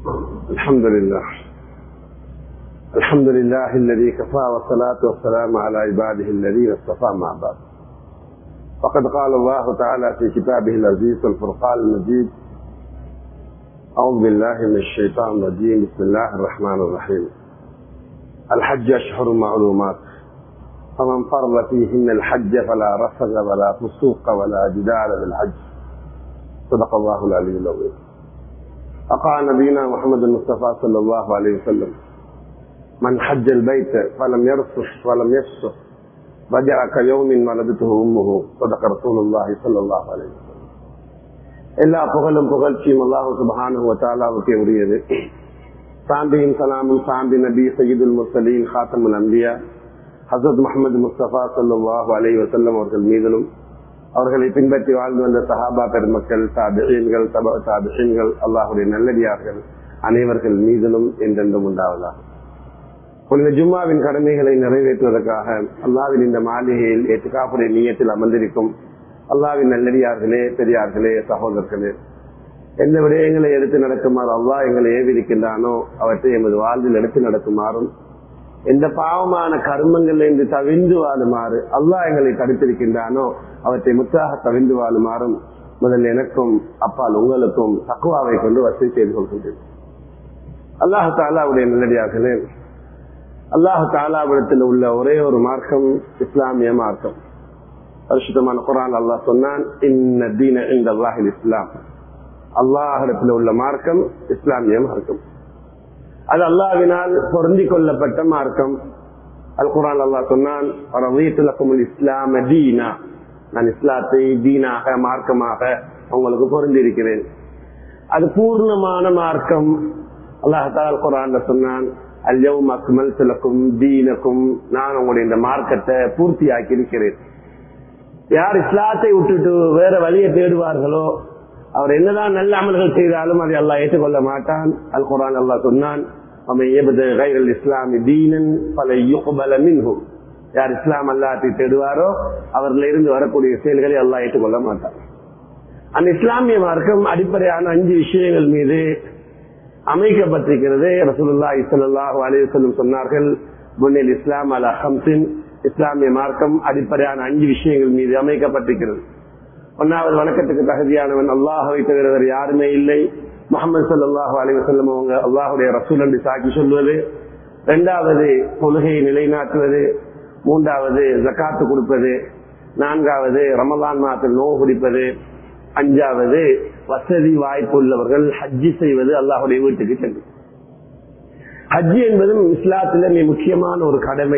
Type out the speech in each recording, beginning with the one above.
الحمد لله الحمد لله الذي كفى والصلاة والسلام على عباده الذين اصطفى مع بعض فقد قال الله تعالى في كتابه العزيز والفرقان المجيد أعوذ بالله من الشيطان الرجيم بسم الله الرحمن الرحيم الحج أشهر معلومات فمن فرض فيهن الحج فلا رفث ولا فسوق ولا جدال بالحج صدق الله العلي العظيم أقع نبينا محمد المصطفى صلى الله عليه وسلم من حج البيت فلم يرفث ولم يفسق رجع كيوم ولدته أمه صدق رسول الله صلى الله عليه وسلم எல்லா புகழும் புகழ்ச்சியும் அல்லாஹு சுபஹானு வத்தாலாவுக்கே உரியது சாந்தியும் சலாமும் சாந்தி நபி சயீதுல் முர்சலீன் ஹாத்தமுல் அம்பியா ஹசரத் முகமது முஸ்தபா சல்லாஹு அலை வசல்லம் அவர்கள் மீதிலும் அவர்களை பின்பற்றி வாழ்ந்து வந்த சஹாபா பெருமக்கள் தாபிஷீன்கள் தப தாபிஷீன்கள் அல்லாஹுடைய நல்லடியார்கள் அனைவர்கள் மீதிலும் என்றென்றும் உண்டாவதா புனித ஜும்மாவின் கடமைகளை நிறைவேற்றுவதற்காக அல்லாவின் இந்த மாளிகையில் எட்டுக்காப்புடைய நீயத்தில் அமர்ந்திருக்கும் அல்லாவின் நல்லடியார்களே பெரியார்களே சகோதரர்களே எந்த விடயங்களை எடுத்து நடக்குமாறு அல்லாஹ் எங்களை ஏவிருக்கின்றானோ அவற்றை எமது வாழ்வில் எடுத்து நடக்குமாறும் எந்த பாவமான கர்மங்கள் என்று தவிந்து வாழுமாறு அல்லாஹ் எங்களை தடுத்திருக்கின்றானோ அவற்றை முற்றாக தவிந்து வாழுமாறும் முதல் எனக்கும் அப்பால் உங்களுக்கும் தக்குவாவை கொண்டு வசதி செய்து கொள்கின்றேன் அல்லாஹு தாலாவுடைய நல்லடியார்களே அல்லாஹு தாலாவிடத்தில் உள்ள ஒரே ஒரு மார்க்கம் இஸ்லாமிய மார்க்கம் பரிசுத்தமான குரான் அல்லாஹ் சொன்னான் இந்த அல்லாஹில் இஸ்லாம் அல்லாஹிடத்தில் உள்ள மார்க்கம் இஸ்லாமிய மார்க்கம் அது அல்லாவினால் பொருந்திக் கொள்ளப்பட்ட மார்க்கம் அல் குரான் அல்லாஹ் சொன்னான் இஸ்லாம தீனா நான் இஸ்லாத்தை தீனாக மார்க்கமாக உங்களுக்கு பொருந்தி இருக்கிறேன் அது பூர்ணமான மார்க்கம் அல்லாஹால் குரான் சொன்னான் அல்யவும் அக்மல் சிலக்கும் தீனக்கும் நான் உங்களுடைய இந்த மார்க்கத்தை பூர்த்தியாக்கி இருக்கிறேன் யார் இஸ்லாத்தை விட்டுட்டு வேற வழியை தேடுவார்களோ அவர் என்னதான் நல்ல அமல்கள் செய்தாலும் அதை அல்லா ஏற்றுக்கொள்ள மாட்டான் அல் குரான் அல்லா சொன்னான் இஸ்லாமி தீனன் பல யுகபல மின்ஹும் யார் இஸ்லாம் அல்லாத்தை தேடுவாரோ அவர்ல இருந்து வரக்கூடிய செயல்களை அல்லா ஏற்றுக்கொள்ள மாட்டார் அந்த இஸ்லாமிய மார்க்கம் அடிப்படையான அஞ்சு விஷயங்கள் மீது அமைக்கப்பட்டிருக்கிறது ரசூலுல்லா இஸ்லாஹ் அலிவசல்லம் சொன்னார்கள் முன்னில் இஸ்லாம் அல் அஹம்சின் இஸ்லாமிய மார்க்கம் அடிப்படையான அஞ்சு விஷயங்கள் மீது அமைக்கப்பட்டிருக்கிறது ஒன்னாவது வணக்கத்துக்கு தகுதியானவன் அல்லாஹவை தவிர யாருமே இல்லை முகமது சல்லாஹூ அலிவசல்லம் அவங்க அல்லாஹுடைய ரசூல் என்று சாக்கி சொல்வது இரண்டாவது கொள்கையை நிலைநாட்டுவது மூன்றாவது ஜக்காத்து கொடுப்பது நான்காவது ரமலான் மாதத்தில் நோவு குடிப்பது அஞ்சாவது வசதி வாய்ப்பு உள்ளவர்கள் ஹஜ்ஜி செய்வது அல்லாஹுடைய வீட்டுக்கு சென்று ஹஜ்ஜி என்பதும் இஸ்லாத்தில மிக முக்கியமான ஒரு கடமை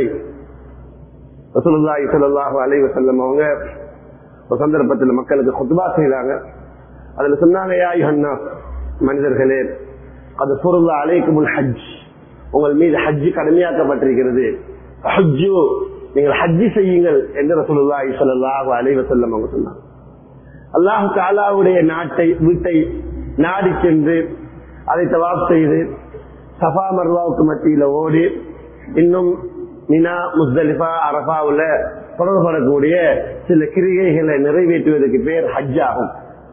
ரசூலுல்லாஹி ஸல்லல்லாஹு அலைஹி வஸல்லம் அவங்க ஒரு சந்தர்ப்பத்தில் மக்களுக்கு குத்பா செய்தாங்க அதுல சொன்னாங்க யா யுஹன்னா மனிதர்களே அது பொருள் அலைக்குமுல் ஹஜ் உங்கள் மீது ஹஜ்ஜி கடமையாக்கப்பட்டிருக்கிறது ஹஜ்ஜு நீங்கள் ஹஜ்ஜி செய்யுங்கள் என்று ரசூலுல்லாஹி ஸல்லல்லாஹு அலைஹி வஸல்லம் அவங்க சொன்னாங்க அல்லாஹு தாலாவுடைய நாட்டை வீட்டை நாடி சென்று அதை தவாப் செய்து சஃபா மர்வாவுக்கு மத்தியில ஓடி இன்னும் மினா முஸ்தலிஃபா அரபாவுல தொடர்படக்கூடிய சில கிரிகைகளை நிறைவேற்றுவதற்கு பேர் ஹஜ் ஆகும்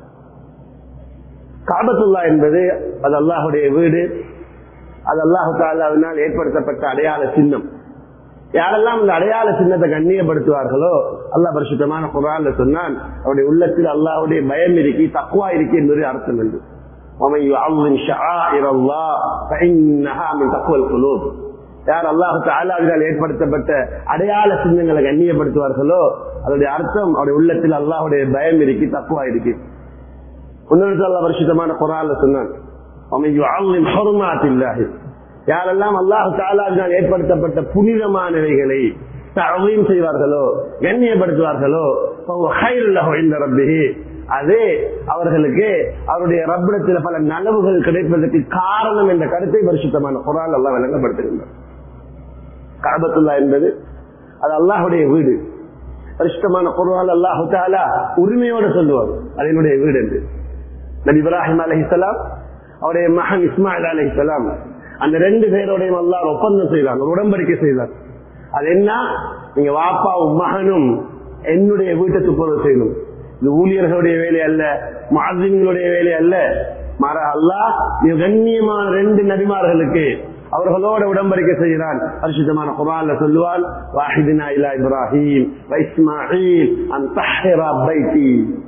காபத்துல்லா என்பது அது அல்லாஹுடைய வீடு அது அல்லாஹு தாலாவினால் ஏற்படுத்தப்பட்ட அடையாள சின்னம் யாரெல்லாம் இந்த அடையாள சின்னத்தை கண்ணியப்படுத்துவார்களோ அல்லாஹ் பரிசுத்தமான குரான் சொன்னான் அவருடைய உள்ளத்தில் அல்லாஹுடைய பயம் இருக்கி தக்குவா இருக்கி என்பது அர்த்தம் என்று யார் அல்லாஹு தாலாவினால் ஏற்படுத்தப்பட்ட அடையாள சின்னங்களை கண்ணியப்படுத்துவார்களோ அதனுடைய அர்த்தம் அவருடைய உள்ளத்தில் அல்லாஹுடைய பயம் இருக்கி தக்குவா இருக்கு இன்னொரு அல்லா பரிசுத்தமான குரான் சொன்னான் யாரெல்லாம் அல்லாஹு தாலாவினால் ஏற்படுத்தப்பட்ட புனிதமானவைகளை தவறையும் செய்வார்களோ கண்ணியப்படுத்துவார்களோ அதே அவர்களுக்கு அவருடைய ரப்பிடத்தில் பல நலவுகள் கிடைப்பதற்கு காரணம் என்ற கருத்தை பரிசுத்தமான குரான் அல்லா விளங்கப்படுத்துகின்றார் காபத்துல்லா என்பது அது அல்லாஹுடைய வீடு பரிசுத்தமான குரான் அல்லாஹு தாலா உரிமையோடு சொல்லுவார் அது என்னுடைய வீடு என்று நபி இப்ராஹிம் அலஹிசலாம் அவருடைய மகன் இஸ்மாயில் அலஹிசலாம் அந்த ரெண்டு பேரோடையும் அல்லாஹ் ஒப்பந்தம் செய்தான் ஒரு உடன்படிக்கை செய்தார் அது என்ன நீங்க வாப்பாவும் மகனும் என்னுடைய வீட்டை துப்புரவு செய்யணும் இது ஊழியர்களுடைய வேலை அல்ல மாதிங்களுடைய வேலை அல்ல மாறா அல்லாஹ் மிக கண்ணியமான ரெண்டு நபிமார்களுக்கு அவர்களோட உடம்படிக்கை செய்கிறான் பரிசுத்தமான குரான்ல சொல்லுவான் வாஹிதினா இலா இப்ராஹிம் வைஸ்மாயில் அன் தஹ்ரா பைத்தி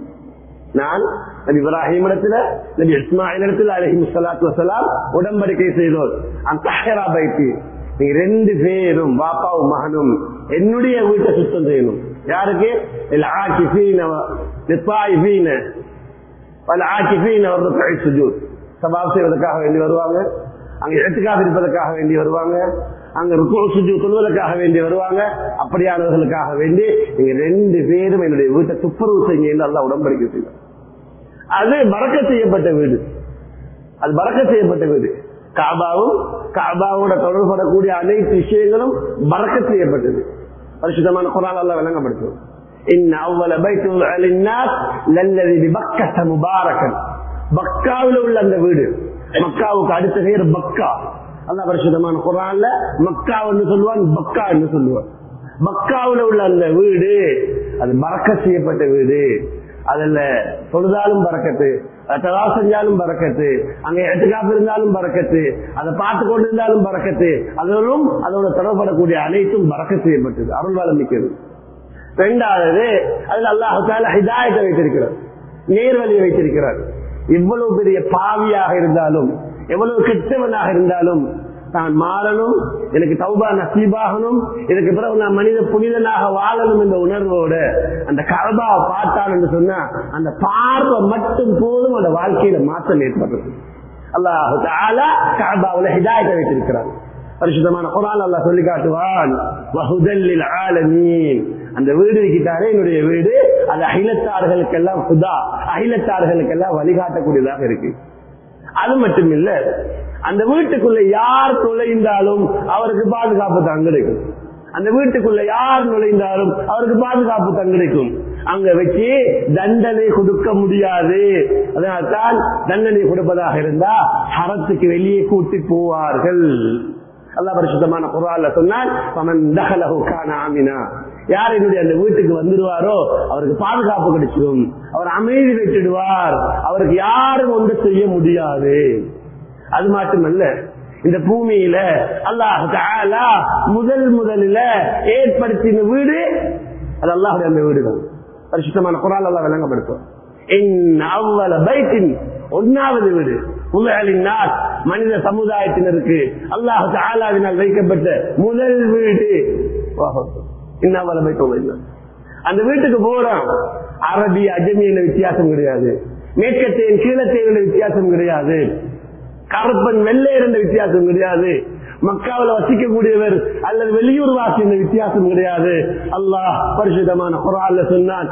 நான் நபி இப்ராஹிம் இடத்துல நபி இஸ்மாயில் இடத்துல அலஹி முசலாத்து வசலாம் உடம்படிக்கை செய்தோர் அந்த தஹ்ரா பைத்தி நீங்க ரெண்டு பேரும் பாப்பாவும் மகனும் என்னுடைய வீட்டை சுத்தம் செய்யணும் யாருக்கு ஆக்கிஃபீன லித்தாயிஃபீன பல ஆக்கிஃபீன ஒரு ருக்இ சுஜூத் சபாப் செய்வதற்காக வேண்டி வருவாங்க அங்க இடத்துக்காக இருப்பதற்காக வேண்டி வருவாங்க அங்க ருக்கு சுஜு தொழுவதற்காக வேண்டி வருவாங்க அப்படியானவர்களுக்காக வேண்டி நீங்க ரெண்டு பேரும் என்னுடைய வீட்டை துப்புரவு செய்யுங்க என்று அல்லா உடம்படிக்கை செய்வார் அது பறக்க செய்யப்பட்ட வீடு அது பறக்க செய்யப்பட்ட வீடு காபாவும் காபாவோட தொடர்படக்கூடிய அனைத்து விஷயங்களும் பறக்க செய்யப்பட்டது பரிசுத்தமான குரான் அல்ல விளங்கப்படுத்தும் إن أول بيت للناس للذي ببكة مباركا பக்காவில் உள்ள அந்த வீடு மக்காவுக்கு அடுத்த பேர் பக்கா அல்லா பரிசுத்தமான குரான்ல மக்கான்னு சொல்லுவான் பக்கா என்று சொல்லுவான் மக்காவில் உள்ள அந்த வீடு அது மறக்க செய்யப்பட்ட வீடு அதுல தொழுதாலும் பறக்கத்து தவா செஞ்சாலும் பறக்கத்து அங்க எட்டுக்காப்பு இருந்தாலும் பறக்கத்து அதை பார்த்து கொண்டு இருந்தாலும் பறக்கத்து அதிலும் அதோட தொடர்படக்கூடிய அனைத்தும் பறக்க செய்யப்பட்டது அருள் வளம் மிக்கிறது ரெண்டாவது அதுல அல்லாஹால ஹிதாயத்தை வைத்திருக்கிறார் நேர்வழியை வைத்திருக்கிறார் இவ்வளவு பெரிய பாவியாக இருந்தாலும் எவ்வளவு கெட்டவனாக இருந்தாலும் நான் மாறணும் எனக்கு தௌபா நசீபாகணும் இதுக்கு பிறகு நான் மனித புனிதனாக வாழணும் என்ற உணர்வோட அந்த கரபாவை பார்த்தால் என்று சொன்னா அந்த பார்வை மட்டும் போதும் அந்த வாழ்க்கையில மாற்றம் ஏற்படுறது அல்லாஹு கரபாவுல ஹிதாயத்தை வைத்திருக்கிறார் பரிசுத்தமான குரான் அல்லா சொல்லி காட்டுவான் வஹுதல்லில் ஆலமீன் அந்த வீடு இருக்கிட்டாரே என்னுடைய வீடு அது அகிலத்தார்களுக்கெல்லாம் புதா அகிலத்தார்களுக்கெல்லாம் வழிகாட்டக்கூடியதாக இருக்கு அது மட்டும் இல்ல அந்த வீட்டுக்குள்ள யார் நுழைந்தாலும் அவருக்கு பாதுகாப்பு தான் கிடைக்கும் அந்த வீட்டுக்குள்ள யார் நுழைந்தாலும் அவருக்கு பாதுகாப்பு தான் கிடைக்கும் அங்க வச்சு தண்டனை கொடுக்க முடியாது அதனால்தான் தண்டனை கொடுப்பதாக இருந்தா ஹரத்துக்கு வெளியே கூட்டி போவார்கள் அல்லா பரிசுத்தமான குரால சொன்னால் யார் என்னுடைய அந்த வீட்டுக்கு வந்துடுவாரோ அவருக்கு பாதுகாப்பு கிடைச்சிடும் அவர் அமைதி வைத்திடுவார் அவருக்கு யாரும் ஒன்று செய்ய முடியாது அது மட்டுமல்ல இந்த பூமியில அல்லாஹ் முதல் முதலில் ஏற்படுத்தின வீடு அது அல்லாஹுடைய அந்த வீடு தான் பரிசுத்தமான குரால் அல்லா விளங்கப்படுத்தும் ஒன்னாவது வீடு முதலினால் மனித சமுதாயத்தினருக்கு அல்லாஹு ஆலாவினால் வைக்கப்பட்ட முதல் வீடு அந்த வீட்டுக்கு போறோம் அரபி அஜமியில வித்தியாசம் கிடையாது மேற்கத்தையின் கீழத்தையில வித்தியாசம் கிடையாது கருப்பன் வெள்ளை இருந்த வித்தியாசம் கிடையாது மக்காவில் வசிக்கக்கூடியவர் அல்லது வெளியூர் வாசி என்ற வித்தியாசம் கிடையாது அல்லாஹ் பரிசுத்தமான குரான்ல சொன்னான்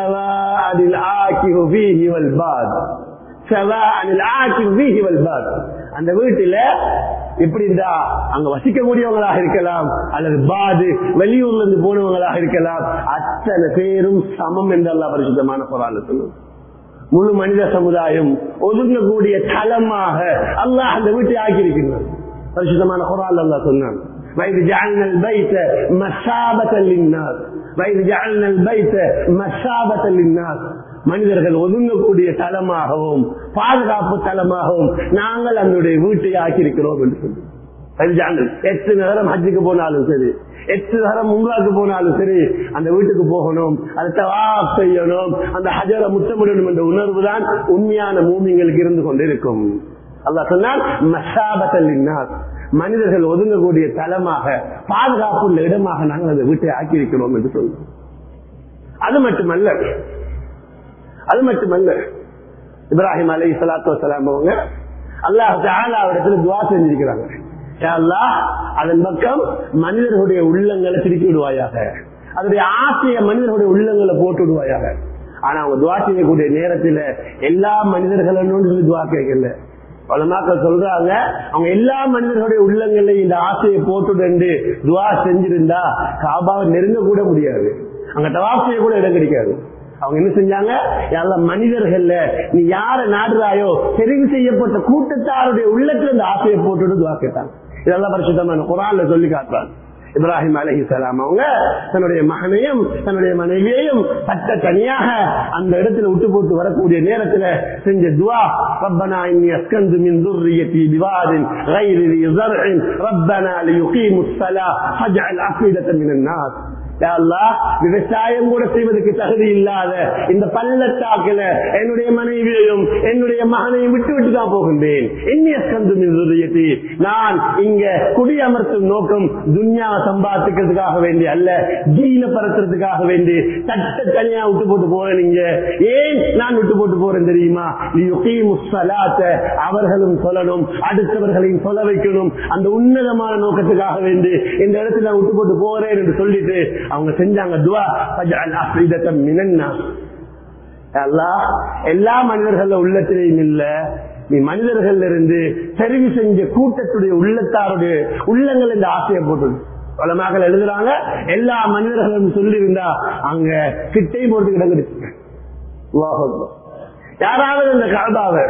அந்த வீட்டுல எப்படி இருந்தா அங்க வசிக்கக்கூடியவங்களாக இருக்கலாம் அல்லது பாது வெளியூர்ல இருந்து போனவங்களாக இருக்கலாம் அத்தனை பேரும் சமம் என்று அல்லா பரிசுத்தமான குரான்ல சொல்லுவோம் முழு மனித சமுதாயம் ஒதுங்கக்கூடிய தளமாக அல்லாஹ் அந்த வீட்டை ஆக்கியிருக்கிறார் பரிசுத்தமான குரான் அல்லா சொன்னான் وإذ جعلنا البيت مثابة للناس وإذ ஜஅல்னா البيت مثابة للناس மனிதர்கள் ஒதுங்கக்கூடிய தலமாகவும் பாதுகாப்பு தலமாகவும் நாங்கள் அதனுடைய வீட்டை ஆக்கியிருக்கிறோம் என்று சொல்லி எட்டு நேரம் ஹஜ்ஜுக்கு போனாலும் சரி எட்டு நேரம் உங்களாக்கு போனாலும் சரி அந்த வீட்டுக்கு போகணும் அதை தவாப் செய்யணும் அந்த ஹஜரை முத்தமிடணும் என்ற உணர்வு தான் உண்மையான மூமிங்களுக்கு இருந்து கொண்டிருக்கும் அல்லா சொன்னால் மசாபத்தல் மனிதர்கள் ஒதுங்கக்கூடிய தலமாக பாதுகாப்புள்ள இடமாக நாங்கள் அந்த வீட்டை ஆக்கியிருக்கிறோம் என்று சொல்றோம் அது மட்டுமல்ல அது மட்டுமல்ல இப்ராஹிம் அலி சலாத்து வலாம் அவங்க அல்லாஹ் அவரிடத்துல துவா செஞ்சிருக்கிறாங்க அதன் பக்கம் மனிதர்களுடைய உள்ளங்களை திருப்பி விடுவாயாக அதனுடைய ஆசைய மனிதர்களுடைய உள்ளங்களை போட்டு விடுவாயாக ஆனா அவங்க துவா செய்யக்கூடிய நேரத்துல எல்லா மனிதர்களும் துவா கேட்கல பலமாக்கள் சொல்றாங்க அவங்க எல்லா மனிதர்களுடைய உள்ளங்களையும் இந்த ஆசையை போட்டு துவா செஞ்சிருந்தா காபாவை நெருங்க கூட முடியாது அங்க தவாப் செய்ய கூட இடம் கிடைக்காது அவங்க என்ன செஞ்சாங்க எல்லா மனிதர்கள்ல நீ யார நாடுறாயோ தெரிவு செய்யப்பட்ட கூட்டத்தாருடைய உள்ளத்துல இந்த ஆசையை போட்டுட்டு துவா கேட்டாங்க இதெல்லாம் பரிசுத்தமான குரான்ல சொல்லி காட்டுறாங்க இப்ராஹிம் அலஹி சலாம் அவங்க தன்னுடைய மகனையும் தன்னுடைய மனைவியையும் சட்ட தனியாக அந்த இடத்துல விட்டு போட்டு வரக்கூடிய நேரத்துல செஞ்ச துவா ரப்பனா இன்னி அஸ்கந்து மின் ذريتي بواد غير ذي زرع ربنا ليقيموا الصلاة فاجعل أفئدة من الناس யா அல்லாஹ், விவசாயம் கூட செய்வதற்கு தகுதி இல்லாத இந்த பள்ளத்தாக்குல என்னுடைய மனைவியையும் என்னுடைய மகனையும் விட்டு விட்டு தான் போகின்றேன் என்னைய ஸ்கந்து மின்சுரியத்தி நான் இங்க குடியமர்த்தும் நோக்கம் துன்யாவை சம்பாதிக்கிறதுக்காக வேண்டி அல்ல தீன பரத்துறதுக்காக வேண்டி தட்ட தனியா விட்டு போட்டு போறேன் நீங்க ஏன் நான் விட்டு போட்டு போறேன் தெரியுமா லியுகீமு ஸலாத்த, அவர்களும் சொல்லணும் அடுத்தவர்களையும் சொல்ல வைக்கணும் அந்த உன்னதமான நோக்கத்துக்காக வேண்டி இந்த இடத்துல நான் விட்டு போட்டு போறேன் என்று சொல்லிட்டு அவங்க செஞ்சாங்க துவா ஃபஜ்அல் அஃபீதத்தம் மினன் நாஸ். அல்லாஹ் எல்லா மனிதர்கள உள்ளத்திலையும் இல்ல நீ மனிதர்கள் இருந்து தெரிவு செஞ்ச கூட்டத்துடைய உள்ளத்தாருடைய உள்ளங்கள் இந்த ஆசையை போட்டு உலமாக எழுதுறாங்க எல்லா மனிதர்களும் சொல்லி இருந்தா அங்க கிட்டே போட்டு இடம் கிடைச்சு யாராவது இந்த காபாவை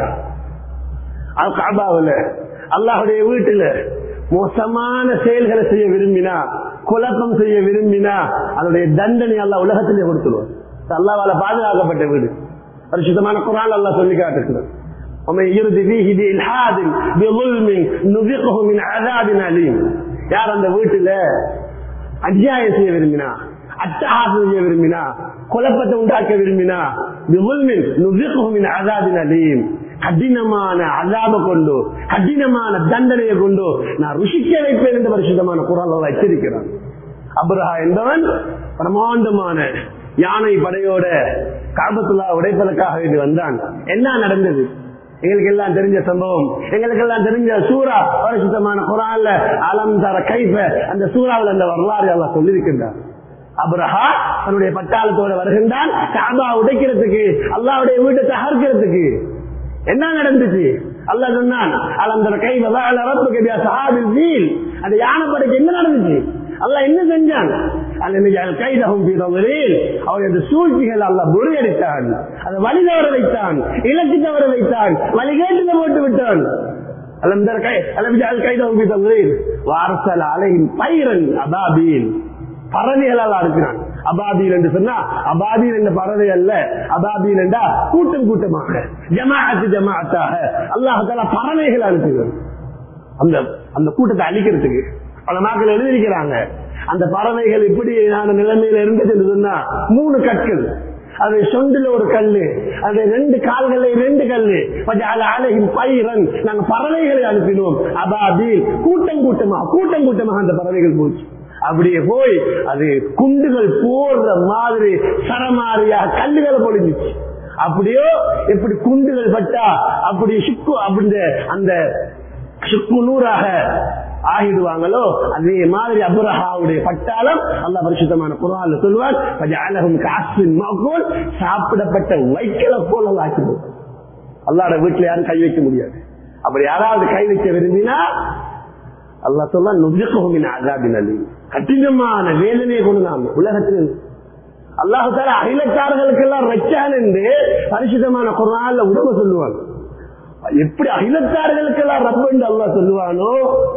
அது காபாவில் அல்லாஹுடைய வீட்டுல மோசமான செயல்களை செய்ய விரும்பினா குழப்பம் செய்ய விரும்பினா அதனுடைய தண்டனை அல்லாஹ் உலகத்திலே கொடுத்துருவார் அல்லாவால பாதுகாக்கப்பட்ட வீடு பரிசுத்தமான குரான் அல்லாஹ் சொல்லி காட்டுகிறார் ومن يرد فيه بإلحاد بظلم نذقه من عذاب أليم யார் அந்த வீட்டுல அநியாயம் செய்ய விரும்பினா அட்டகாசம் செய்ய விரும்பினா குழப்பத்தை உண்டாக்க விரும்பினா பிظلم نذقه من عذاب أليم கடினமான அதாப கொண்டு கடினமான தண்டனையை கொண்டு நான் ருசிக்க வைப்பேன் என்று பரிசுத்தமான குரல் வச்சிருக்கிறான் அப்ரஹா என்பவன் பிரமாண்டமான யானை படையோட காபத்துல்லா உடைப்பதற்காக வேண்டி வந்தான் என்ன நடந்தது எங்களுக்கு எல்லாம் தெரிஞ்ச சம்பவம் எங்களுக்கு எல்லாம் தெரிஞ்ச சூரா பரிசுத்தமான குரான்ல அலம் தர கைப்ப அந்த சூறாவில் அந்த வரலாறு எல்லாம் சொல்லியிருக்கின்றார் அப்ரஹா தன்னுடைய பட்டாளத்தோட வருகின்றான் காபா உடைக்கிறதுக்கு அல்லாவுடைய வீட்டை தகர்க்கிறதுக்கு என்ன நடந்துச்சு அல்லாஹ் சொன்னான் அலந்தர கை ரப்புக்கு சஹாபில் வீல் அந்த யானைப்படைக்கு என்ன நடந்துச்சு அல்லாஹ் என்ன செஞ்சான் கைதகம் அவருடைய அந்த சூழ்ச்சிகள் அல்ல முறியடித்தான் அதை வழி தவற வைத்தான் இலக்கு தவற வைத்தான் வழிகேட்டில போட்டு விட்டான் அலந்தர கை அலமிஜால் கைதகம் வாரசல் அலையின் பைரன் அபாபீல் பறவைகளால் அறுக்கிறான் அபாபீல் என்று சொன்னா அபாபீல் என்ற பறவை அல்ல அபாபீல் என்றா கூட்டம் கூட்டமாக ஜமாஅத்து ஜமாஅத்தாக அல்லாஹால பறவைகள் அனுப்புகிறான் அந்த அந்த கூட்டத்தை அழிக்கிறதுக்கு பல நாட்கள் எழுதியிருக்கிறாங்க அந்த பறவைகள் இப்படியான நிலைமையில இருந்துச்சு சொன்னா மூணு கற்கள் அது சொண்டுல ஒரு கல்லு அது ரெண்டு கால்களை ரெண்டு கல்லு அழகின் பயிரன் நாங்க பறவைகளை அனுப்பினோம் அபாபீல் கூட்டம் கூட்டமாக கூட்டம் கூட்டமாக அந்த பறவைகள் போச்சு அப்படியே போய் அது குண்டுகள் போடுற மாதிரி சரமாரியாக கல்லுகளை பொழிஞ்சிச்சு அப்படியோ எப்படி குண்டுகள் பட்டா அப்படி சுக்கு அப்படி அந்த சுக்கு நூறாக ஆகிடுவாங்களோ அதே மாதிரி அபுரஹாவுடைய பட்டாளம் அல்ல பரிசுத்தமான குரான் சொல்வார் அழகும் காசின் மகோல் சாப்பிடப்பட்ட வைக்கல போல ஆக்கி அல்லாட வீட்டுல யாரும் கை வைக்க முடியாது அப்படி யாராவது கை வைக்க விரும்பினா அல்லா சொல்ல நுஜகமின் அகாபின் அலி கடினமான வேதனையை கொண்டு நாம் உலகத்தில் அல்லாஹால அகிலத்தார்களுக்கு எல்லாம் ரச்சான் என்று பரிசுத்தமான குரான்ல உடம்பு சொல்லுவாங்க எப்படி அகிலத்தார்களுக்கு எல்லாம் ரப்ப என்று அல்லா சொல்லுவானோ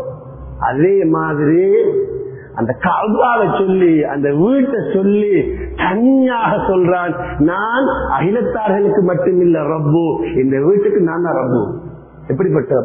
அதே மாதிரி அந்த கல்வாவை சொல்லி அந்த வீட்டை சொல்லி தனியாக சொல்றான் நான் அகிலத்தார்களுக்கு மட்டுமில்ல ரப்பு இந்த வீட்டுக்கு நான் தான் ரப்பு எப்படிப்பட்ட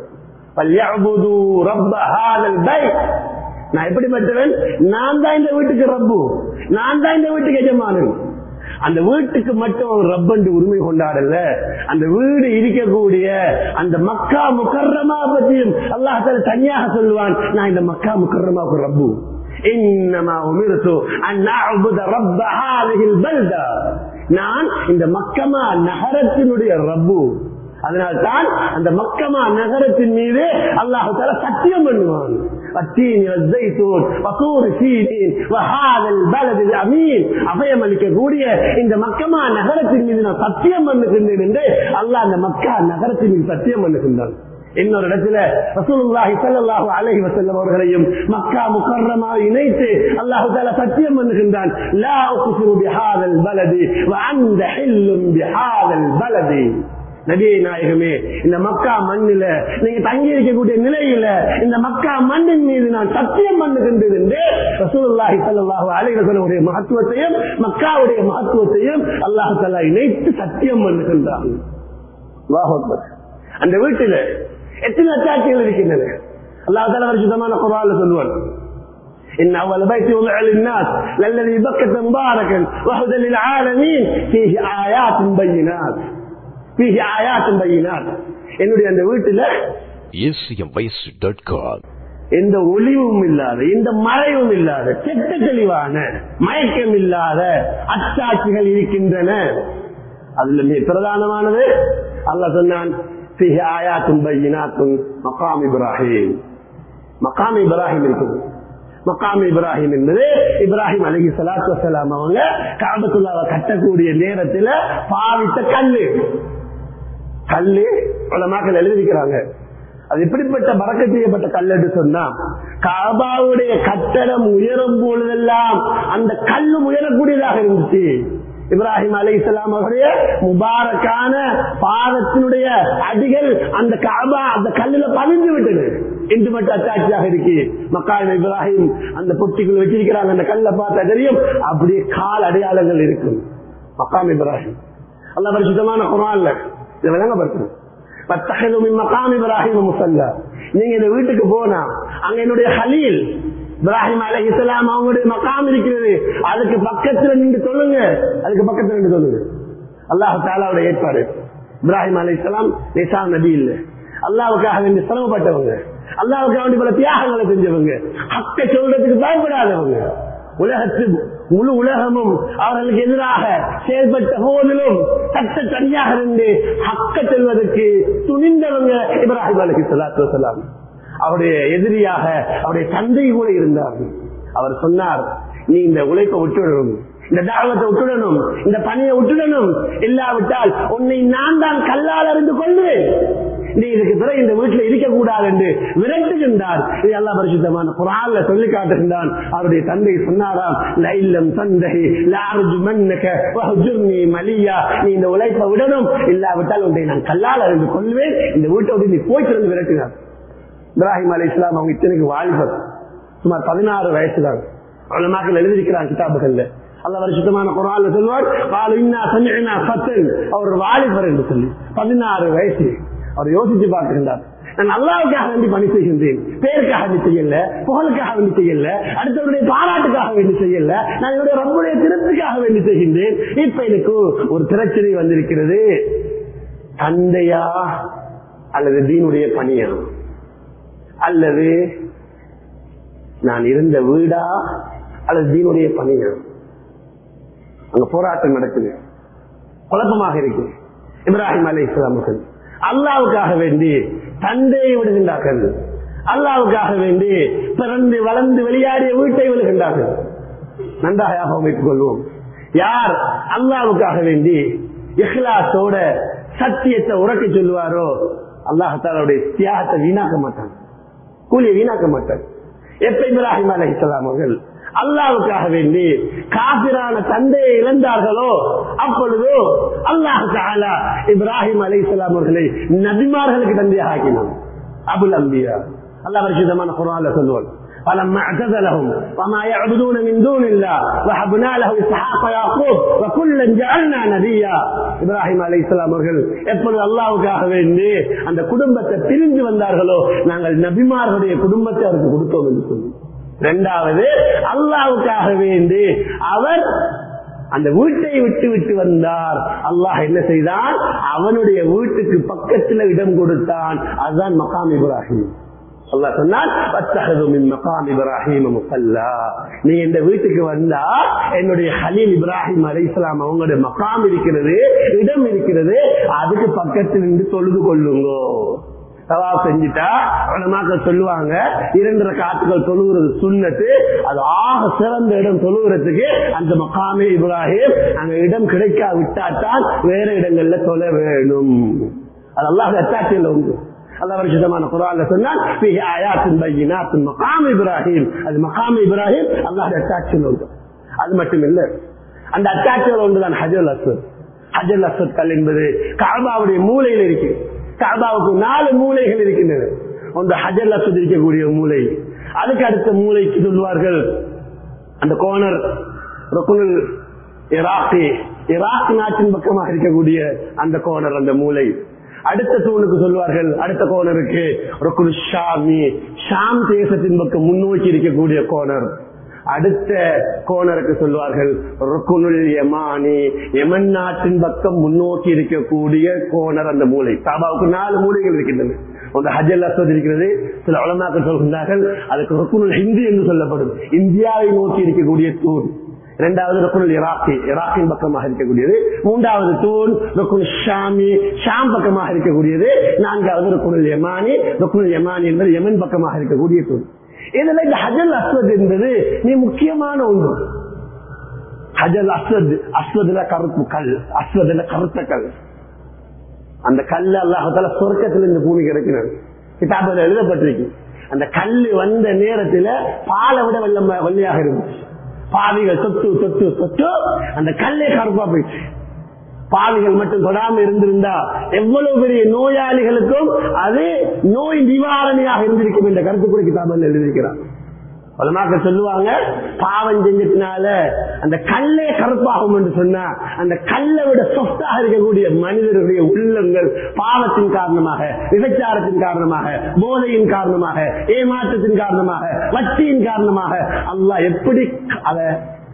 நான் எப்படிப்பட்டவன் நான் தான் இந்த வீட்டுக்கு ரப்பு நான் தான் இந்த வீட்டுக்கு எஜமானன் அந்த வீட்டுக்கு மட்டும் ரப்பண்டு உரிமை கொண்டாடல அந்த வீடு இருக்கக்கூடிய அந்த மக்கா முக்கர்ரமா பற்றியும் அல்லாஹால தனியாக சொல்லுவான் நான் இந்த மக்கா முக்கர்ரமாவுக்கு ரப்பு இன்னமா உமிர்த்து அந்நாபுத ரப்ப ஹாதிஹில் பல்தா நான் இந்த மக்கமா நகரத்தினுடைய ரப்பு அதனால்தான் அந்த மக்கமா நகரத்தின் மீது அல்லாஹு தால சத்தியம் பண்ணுவான் அபயம் அளிக்கக்கூடிய இந்த மக்கமா நகரத்தின் மீது நான் சத்தியம் பண்ணுகின்றேன் என்று அல்லாஹ் அந்த மக்கா நகரத்தின் மீது சத்தியம் பண்ணுகின்றான் இன்னொரு இடத்துல ரசூலுல்லாஹி ஸல்லல்லாஹு அலைஹி வஸல்லம் அவர்களையும் மக்கா முக்கர்ரமா இணைத்து அல்லாஹ் தஆலா சத்தியம் பண்ணுகின்றான் லா உக்ஸிமு பிஹாதல் பலதி வ அன்த ஹில்லும் பிஹாதல் பலதி நபியை நாயகமே இந்த மக்கா மண்ணில நீங்க தங்கி இருக்கக்கூடிய நிலையில இந்த மக்கா மண்ணின் மீது நான் சத்தியம் பண்ணுகின்றது என்று ரசூலுல்லாஹி ஸல்லல்லாஹு அலைஹி வஸல்லம் மகத்துவத்தையும் மக்காவுடைய மகத்துவத்தையும் அல்லாஹ் தஆலா இணைத்து சத்தியம் பண்ணுகின்றான் அல்லாஹ் அக்பர் அந்த வீட்டில எத்தனை அத்தாட்சிகள் இருக்கின்றன அல்லாஹ் தஆலா பரிசுத்தமான குர்ஆன்ல சொல்லுவான் إن أول بيت وضع للناس للذي بكة مباركا وهدى للعالمين فيه آيات بينات فيه آيات بينات என்னுடைய அந்த வீட்டுல acmvoice.com எந்த ஒளிவும் இல்லாத எந்த மறைவும் இல்லாத செட்ட தெளிவான மயக்கம் இல்லாத அச்சாட்சிகள் இருக்கின்றன அதுல மிக பிரதானமானது அல்லாஹ் சொன்னான் فيه آيات بينات مقام إبراهيم மகாம் இப்ராஹிம் இருக்குது மக்காம் இப்ராஹிம் என்பது இப்ராஹிம் அலஹி சலாத்து வசலாம் அவங்க காபத்துள்ளாவை கட்டக்கூடிய நேரத்தில் பாவித்த கல்லு கல்லு உலமாக்கள் எழுதிக்கிறாங்க அது எப்படிப்பட்ட பறக்க செய்யப்பட்ட கல் என்று சொன்னா காபாவுடைய கட்டடம் உயரும் பொழுதெல்லாம் அந்த கல்லும் உயரக்கூடியதாக இருந்துச்சு இப்ராஹிம் அலி இஸ்லாம் அவருடைய முபாரக்கான பாதத்தினுடைய அடிகள் அந்த காபா அந்த கல்லுல பதிந்து விட்டது இன்று மட்டும் அச்சாட்சியாக இருக்கு மக்கள் இப்ராஹிம் அந்த பொட்டிக்குள் வச்சிருக்கிறாங்க அந்த கல்ல பார்த்தா தெரியும் அப்படியே கால் அடையாளங்கள் இருக்கும் மக்காம் இப்ராஹிம் அல்ல பரிசுத்தமான குரான்ல இதை விளங்கப்படுத்தணும் மக்காம் இப்ராஹிம் முசல்லா நீங்க இந்த வீட்டுக்கு போனா அங்க என்னுடைய ஹலீல் இப்ராஹிம் அலை இஸ்லாம் அவங்களுடைய மக்காம் இருக்கிறது அதுக்கு பக்கத்துல நின்று சொல்லுங்க அதுக்கு பக்கத்துல நின்று சொல்லுங்க அல்லாஹு தாலாவுடைய ஏற்பாடு இப்ராஹிம் அலை இஸ்லாம் நிசா நபி இல்ல அல்லாவுக்காக வேண்டி சிரமப்பட்டவங்க அல்லாவுக்காக வேண்டி பல தியாகங்களை செஞ்சவங்க ஹக்க சொல்றதுக்கு பயப்படாதவங்க உலகத்து முழு உலகமும் அவர்களுக்கு எதிராக செயல்பட்ட போதிலும் சட்ட சரியாக இருந்து ஹக்க செல்வதற்கு துணிந்தவங்க இப்ராஹிம் அலி சலாத்து வசலாம் அவருடைய எதிரியாக அவருடைய தந்தை கூட இருந்தார் அவர் சொன்னார் நீ இந்த உழைப்பை விட்டுடணும் இந்த தாவத்தை விட்டுடணும் இந்த பணியை விட்டுடணும் இல்லாவிட்டால் உன்னை நான் தான் கல்லால் அறிந்து கொள்வேன் நீ இதுக்கு பிறகு இந்த வீட்டில் இருக்கக்கூடாது என்று விரட்டுகின்றார் இது எல்லா பரிசுத்தமான குரான்ல சொல்லி காட்டுகின்றான் அவருடைய தந்தை சொன்னாராம் லைல்லம் தந்தை மலியா நீ இந்த உழைப்பை விடணும் இல்லாவிட்டால் உன்னை நான் கல்லால் அறிந்து கொள்வேன் இந்த வீட்டை விட்டு நீ போய் திறந்து விரட்டினார் இப்ராஹிம் அலி இஸ்லாம் அவங்க இத்தனைக்கு வாலிபர் சுமார் பதினாறு வயசு தான் மக்கள் எழுதியிருக்கிறார் கிதாபுகள்ல அல்ல வருஷத்தமான குரான்ல சொல்வார் அவர் வாலிபர் என்று சொல்லி பதினாறு வயசு அவர் யோசிச்சு பார்க்கின்றார் நான் அல்லாவுக்காக வேண்டி பணி செய்கின்றேன் பேருக்காக வேண்டி செய்யல புகழுக்காக வேண்டி செய்யல அடுத்தவருடைய பாராட்டுக்காக வேண்டி செய்யல நான் என்னுடைய ரப்புடைய திருப்திக்காக வேண்டி செய்கின்றேன் இப்ப எனக்கு ஒரு பிரச்சனை வந்திருக்கிறது தந்தையா அல்லது தீனுடைய பணியா அல்லது நான் இருந்த வீடா அல்லது தீனுடைய பணியா அங்க போராட்டம் நடக்குது குழப்பமாக இருக்கு இப்ராஹிம் அலி இஸ்லாமுகள் அல்லாவுக்காக வேண்டி தந்தையை விடுகின்றார்கள் அல்லாவுக்காக வேண்டி பிறந்து வளர்ந்து வெளியாடிய வீட்டை விழுகின்றார்கள் நன்றாக அமைத்துக் கொள்வோம் யார் அல்லாவுக்காக வேண்டி இஹ்லாசோட சத்தியத்தை உறக்க சொல்லுவாரோ அல்லாஹாலுடைய தியாகத்தை வீணாக்க மாட்டான் கூலியை வீணாக்க மாட்டான் எப்ப இப்ராஹிம் அலி இஸ்லாம் அவர்கள் அல்லாவுக்காக வேண்டி காபிரான தந்தையை இழந்தார்களோ அப்பொழுது அல்லாஹு இப்ராஹிம் அலி இஸ்லாம் அவர்களை நபிமார்களுக்கு தந்தையாக ஆக்கினான் அபுல் அம்பியா அல்லா பரிசுத்தமான குரான்ல சொல்லுவாள் فلما اعتزلهم وما يعبدون من دون الله وهبنا له اسحاق ويعقوب وكلا جعلنا نبيا இப்ராஹிம் அலை இஸ்லாம் அவர்கள் எப்பொழுது அல்லாவுக்காக வேண்டி அந்த குடும்பத்தை பிரிஞ்சு வந்தார்களோ நாங்கள் நபிமார்களுடைய குடும்பத்தை அவருக்கு கொடுத்தோம் என்று சொல்லி இரண்டாவது அல்லாவுக்காக வேண்டி அவர் அந்த வீட்டை விட்டு விட்டு வந்தார் அல்லாஹ் என்ன செய்தான் அவனுடைய வீட்டுக்கு பக்கத்துல இடம் கொடுத்தான் அதுதான் மகாம் இப்ராஹிம் அல்லா சொன்னான் நீ இந்த வீட்டுக்கு வந்தா என்னுடைய ஹலீல் இப்ராஹிம் அலி இஸ்லாம் அவங்களுடைய மகாம் இருக்கிறது இடம் இருக்கிறது அதுக்கு பக்கத்தில் இருந்து தொழுது கொள்ளுங்கோ தவா செஞ்சுட்டா மக்கள் சொல்லுவாங்க இரண்டரை காத்துக்கள் தொழுகிறது சுண்ணத்து அது ஆக சிறந்த இடம் தொழுகிறதுக்கு அந்த மக்காமே இப்ராஹிம் அங்க இடம் கிடைக்கா விட்டாத்தான் வேற இடங்கள்ல தொலை வேணும் அது அல்லாஹ் அத்தாட்சியில் உண்டு அல்ல வருஷமான குரான்ல சொன்னால் மகாம் இப்ராஹிம் அது மகாம் இப்ராஹிம் அல்லாஹ் அத்தாட்சியில் உண்டு அது மட்டும் இல்ல அந்த அத்தாட்சியில் ஒன்றுதான் ஹஜல் அஸ்வத் ஹஜல் அஸ்வத் கல் என்பது காபாவுடைய மூலையில் இருக்கு காபாவுக்கு நாலு மூலைகள் இருக்கின்றன ஒன்று ஹஜல் அஸ்வத் இருக்கக்கூடிய மூலை அதுக்கு அடுத்த மூலைக்கு சொல்வார்கள் அந்த கோனர் ருக்குனுல் இராக்கி இராக் நாட்டின் பக்கமாக இருக்கக்கூடிய அந்த கோனர் அந்த மூலை அடுத்த தூணுக்கு சொல்வார்கள் அடுத்த கோணருக்கு ருக்குல் ஷாமி ஷாம் தேசத்தின் பக்கம் முன்னோக்கி இருக்கக்கூடிய கோணர் அடுத்த கோணருக்கு சொல்வார்கள் ருக்குனுல் யமானி யமன் நாட்டின் பக்கம் முன்னோக்கி இருக்கக்கூடிய கோணர் அந்த மூலை காபாவுக்கு நாலு மூலைகள் இருக்கின்றன அந்த ஹஜல் அஸ்வத் இருக்கிறது சில உலமாக்கள் சொல்கின்றார்கள் அதுக்கு ருக்குனுல் ஹிந்தி என்று சொல்லப்படும் இந்தியாவை நோக்கி இருக்கக்கூடிய தூண் இரண்டாவது ருக்குனுல் இராக்கி இராக்கின் பக்கமாக இருக்கக்கூடியது மூன்றாவது தூண் ருக்குன் ஷாமி ஷாம் பக்கமாக இருக்கக்கூடியது நான்காவது ருக்குனுல் யமானி ருக்குனுல் யமானி என்பது யமன் பக்கமாக இருக்கக்கூடிய தூண் இதுல இந்த ஹஜல் அஸ்வத் என்பது நீ முக்கியமான ஒன்று ஹஜல் அஸ்வத் அஸ்வதுல கருப்பு கல் அஸ்வதுல கருத்த கல் அந்த கல் அல்லாஹால சொர்க்கத்தில் இந்த பூமிக்கு இருக்கிறது கிதாபில் எழுதப்பட்டிருக்கு அந்த கல்லு வந்த நேரத்துல பாலை விட வெள்ளம் வெள்ளையாக இருந்துச்சு பாவிகள் தொட்டு தொட்டு தொட்டு அந்த கல்லே கருப்பா போயிடுச்சு பாவிகள் மட்டும் தொடாம இருந்திருந்தா எவ்வளவு பெரிய நோயாளிகளுக்கும் அது நோய் நிவாரணியாக இருந்திருக்கும் என்ற கருத்து கூட கிதாபில் எழுதியிருக்கிறார் பலமாக்கள் சொல்லுவாங்க பாவம் செஞ்சதுனால அந்த கல்லே கருப்பாகும் என்று சொன்னா அந்த கல்லை விட சொத்தாக இருக்கக்கூடிய மனிதர்களுடைய உள்ளங்கள் பாவத்தின் காரணமாக விபச்சாரத்தின் காரணமாக போதையின் காரணமாக ஏமாற்றத்தின் காரணமாக வட்டியின் காரணமாக அல்லாஹ் எப்படி அதை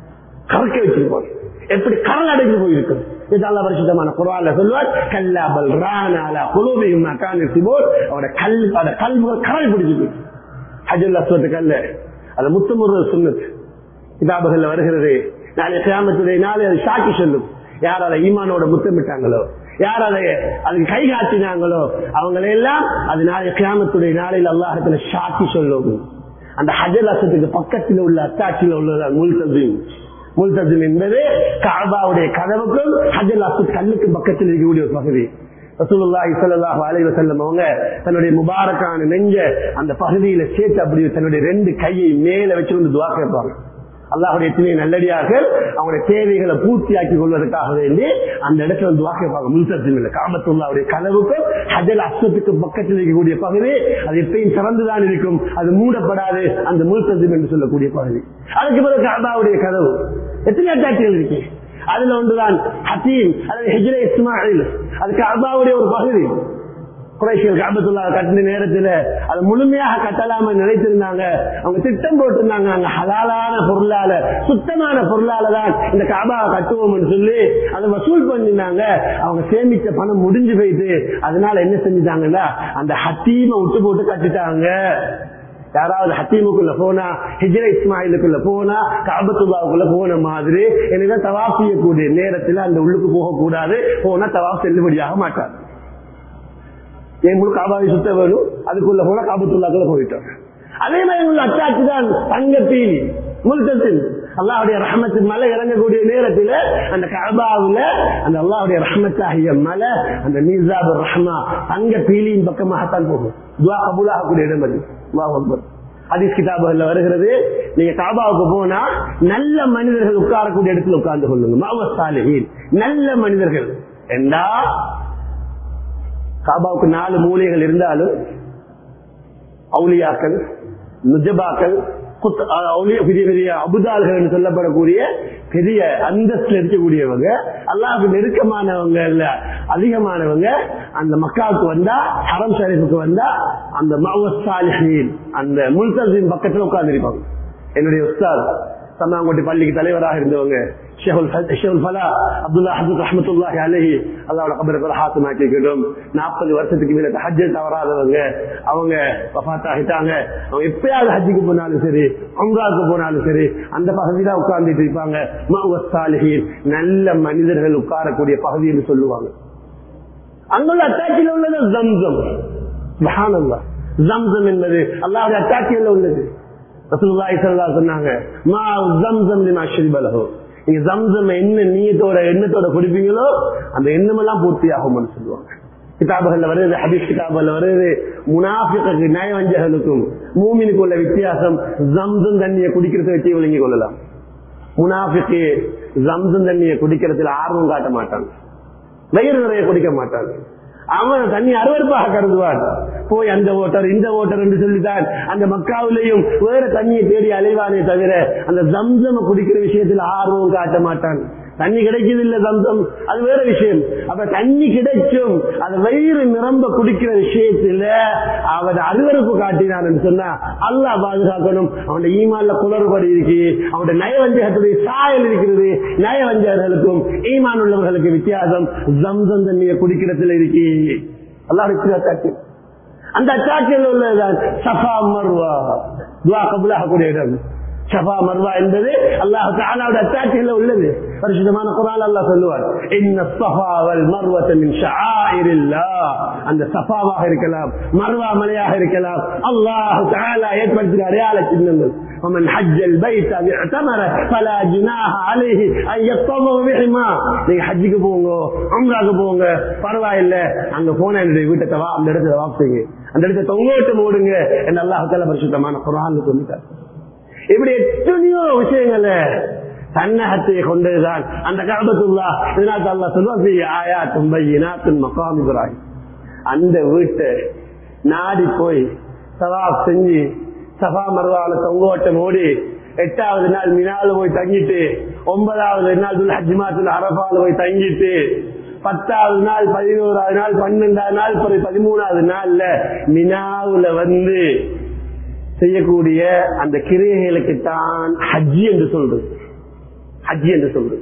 கறக்க வச்சிருப்பான் எப்படி கரல் அடைந்து போயிருக்கும் இதெல்லாம் பரிசுத்தமான குரால சொல்லுவார் கல்லாபல் ரானாலா குலோபியும் போல் அவரோட கல் அவரோட கல்விகள் கரல் பிடிச்சிருக்கு ஹஜல் அஸ்வத்து கல்ல அது முத்தமுறை சொன்னது கிதாபுகள்ல வருகிறது நாளை கிராமத்துடைய நாளை அது சாக்கி சொல்லும் யார் அதை ஈமானோட முத்தமிட்டாங்களோ யார் அதை அதுக்கு கை காட்டினாங்களோ அவங்களெல்லாம் அது நாளை கிராமத்துடைய நாளையில் அல்லாஹத்துல சாக்கி சொல்லும் அந்த ஹஜல் அசத்துக்கு பக்கத்தில் உள்ள அத்தாட்சியில் உள்ளதான் முல்தீம் முல்தீம் என்பது காபாவுடைய கதவுக்கும் ஹஜல் அசத் கல்லுக்கு பக்கத்தில் இருக்கக்கூடிய ஒரு பகுதி ரசூலுல்லாஹி ஸல்லல்லாஹு அலைஹி வஸல்லம் அவங்க தன்னுடைய முபாரக்கான நெஞ்ச அந்த பகுதியில சேர்த்து அப்படி தன்னுடைய ரெண்டு கையை மேல வச்சு வந்து துவா கேட்பாங்க அல்லாஹுடைய எத்தனை நல்லடியார்கள் அவங்களுடைய தேவைகளை பூர்த்தியாக்கி கொள்வதற்காக வேண்டி அந்த இடத்துல வந்து துவா கேட்பாங்க முல்தத்தின் இல்லை காமத்துல்லாவுடைய கதவுக்கும் ஹஜல் அஸ்வத்துக்கு பக்கத்தில் இருக்கக்கூடிய பகுதி அது எப்பயும் திறந்துதான் இருக்கும் அது மூடப்படாது அந்த முல்தத்தின் என்று சொல்லக்கூடிய பகுதி அதுக்கு பிறகு காபாவுடைய கதவு எத்தனை அட்டாட்சிகள் இருக்கு அதுல ஒன்றுதான் ஹசீம் அல்லது ஹிஜ்ரே இஸ்மாயில் அது கபாவுடைய ஒரு பகுதி குறைசியல் காபத்துல்லா கட்டின நேரத்துல அது முழுமையாக கட்டலாம நினைத்திருந்தாங்க அவங்க திட்டம் போட்டிருந்தாங்க அங்க ஹலாலான பொருளால சுத்தமான பொருளால தான் இந்த காபாவை கட்டுவோம்னு சொல்லி அதை வசூல் பண்ணிருந்தாங்க அவங்க சேமிச்ச பணம் முடிஞ்சு போயிட்டு அதனால என்ன செஞ்சுட்டாங்கன்னா அந்த ஹத்தீமை விட்டு போட்டு கட்டிட்டாங்க யாராவது ஹத்தீமுக்குள்ள போனா ஹிஜ்ர இஸ்மாயிலுக்குள்ள போனா காபத்துல்லாவுக்குள்ள போன மாதிரி எனவே தவாப் செய்யக்கூடிய நேரத்தில் அந்த உள்ளுக்கு போகக்கூடாது போனா தவாப் செல்லுபடியாக மாட்டார் என் முழு காபாவை சுத்த வேணும் அதுக்குள்ள போனா காபத்துல்லாக்குள்ள போயிட்டோம் அதே மாதிரி உள்ள அச்சாட்சி தான் தங்கத்தில் முழுக்கத்தில் அல்லாவுடைய ரஹமத்தின் மலை இறங்கக்கூடிய நேரத்தில் அந்த கபாவுல அந்த அல்லாவுடைய ரஹமத்தாகிய மலை அந்த மீசாபு ரஹ்மா தங்க பீலியின் பக்கமாகத்தான் போகும் துவா கபூலாகக்கூடிய இடம் அது அல்லாஹ் அக்பர் ஹதீஸ் கிதாபுகள்ல வருகிறது நீங்க காபாவுக்கு போனா நல்ல மனிதர்கள் உட்காரக்கூடிய இடத்துல உட்கார்ந்து கொள்ளுங்க மாவஸ்தாலிஹீன் நல்ல மனிதர்கள் என்றா காபாவுக்கு நாலு மூலைகள் இருந்தாலும் அவுலியாக்கள் நுஜபாக்கள் பெரிய பெரிய அபுதால்கள் என்று சொல்லப்படக்கூடிய பெரிய அந்தஸ்து இருக்கக்கூடியவங்க அல்லாவுக்கு நெருக்கமானவங்க இல்ல அதிகமானவங்க அந்த மக்காவுக்கு வந்தா ஹரம் ஷரீஃபுக்கு வந்தா அந்த மவசாலிஹீன் அந்த முல்தசின் பக்கத்துல உட்கார்ந்து இருப்பாங்க என்னுடைய உஸ்தாத் சம்மாங்கோட்டை பள்ளிக்கு தலைவராக இருந்தவங்க நாற்பது வருஷத்துக்கு மேல ஹஜ்ஜ தவறாதவங்க அவங்க ஆகிட்டாங்க அவங்க எப்பயாவது ஹஜ்ஜுக்கு போனாலும் சரி அம்ராவுக்கு போனாலும் சரி அந்த பகுதியில உட்கார்ந்துட்டு இருப்பாங்க நல்ல மனிதர்கள் உட்காரக்கூடிய பகுதி என்று சொல்லுவாங்க அங்குள்ள அத்தாட்சியில் உள்ளது ஜம்சம் ஜம்சம் என்பது அல்லாவுடைய அத்தாட்சியில் உள்ளது சொன்னாங்க நீங்க ஜம்சம் என்ன நீயத்தோட எண்ணத்தோட குடிப்பீங்களோ அந்த எண்ணம் எல்லாம் பூர்த்தி ஆகும் சொல்லுவாங்க கிதாபுகள்ல வருது ஹபீஸ் கிதாபுகள்ல வருது முனாஃபிக்கு நயவஞ்சகனுக்கும் மூமினுக்கு உள்ள வித்தியாசம் ஜம்சம் தண்ணியை குடிக்கிறத வச்சு விளங்கிக் கொள்ளலாம் முனாஃபிக்கு ஜம்சம் தண்ணியை குடிக்கிறதுல ஆர்வம் காட்ட மாட்டாங்க வயிறு நிறைய குடிக்க மாட்டான் அவன் தண்ணி அருவருப்பாக கருதுவான் போய் அந்த ஓட்டர் இந்த ஓட்டர் என்று சொல்லித்தான் அந்த மக்காவிலையும் வேற தண்ணியை தேடி அலைவானே தவிர அந்த ஜம்சம குடிக்கிற விஷயத்தில் ஆர்வம் காட்ட மாட்டான் தண்ணி கிடைக்குது இல்ல தம்சம் அது வேற விஷயம் அப்ப தண்ணி கிடைச்சும் அது வயிறு நிரம்ப குடிக்கிற விஷயத்துல அவன் அருவறுப்பு காட்டினான் சொன்னா அல்லாஹ் பாதுகாக்கணும் அவனுடைய ஈமான்ல குளறுபடி இருக்கு அவனுடைய நயவஞ்சகத்துடைய சாயல் இருக்கிறது நயவஞ்சகர்களுக்கும் ஈமான் உள்ளவர்களுக்கு வித்தியாசம் ஜம்சம் தண்ணியை குடிக்கிறதுல இருக்கு அல்லாஹ் அச்சாட்சி அந்த அச்சாட்சியில் உள்ளதுதான் சஃபா மர்வா துவா கபுலாகக்கூடிய இடம் சஃபா மர்வா என்பது அல்லாஹ் தாலாவோட அத்தாட்சியில் உள்ளது பரிசுத்தமான குரான் அல்லாஹ் சொல்லுவார் இன்ன சஃபா வல் மர்வத மின் ஷஆயிரில்லாஹ் அந்த சஃபாவாக இருக்கலாம் மர்வா மலையாக இருக்கலாம் அல்லாஹ் தஆலா ஏற்படுத்திய அடையாள சின்னங்கள் ومن حج البيت اعتمر فلا جناح عليه ان يطوف بهما நீங்க ஹஜ்ஜுக்கு போங்க உம்ராக்கு போங்க பரவாயில்ல அங்க போன என்னுடைய வீட்டை தவா அந்த இடத்துல வாக்குங்க அந்த இடத்தை தொங்கோட்டு மூடுங்க என்று அல்லாஹ் தஆலா பரிசுத்தமான குரான் சொல்லிட்டார் இப்படி எத்தனையோ விஷயங்களை தன்னகத்தை கொண்டதுதான் அந்த காபத்துல்லா இதனால் அல்லா சொல்லுவாங்க ஆயா தும்பையினாத்தின் மக்காம் இப்ராஹிம் அந்த வீட்டை நாடி போய் சவாப் செஞ்சு சபா மருவால தொங்கோட்டம் ஓடி எட்டாவது நாள் மினால போய் தங்கிட்டு ஒன்பதாவது நாள் துல் ஹஜ்மாத்துல அரபால போய் தங்கிட்டு பத்தாவது நாள் பதினோராவது நாள் பன்னெண்டாவது நாள் பதிமூணாவது நாள்ல மினாவுல வந்து செய்யக்கூடிய அந்த கிரியைகளுக்கு தான் ஹஜ்ஜி என்று சொல்றது ஹஜ்ஜி என்று சொல்றது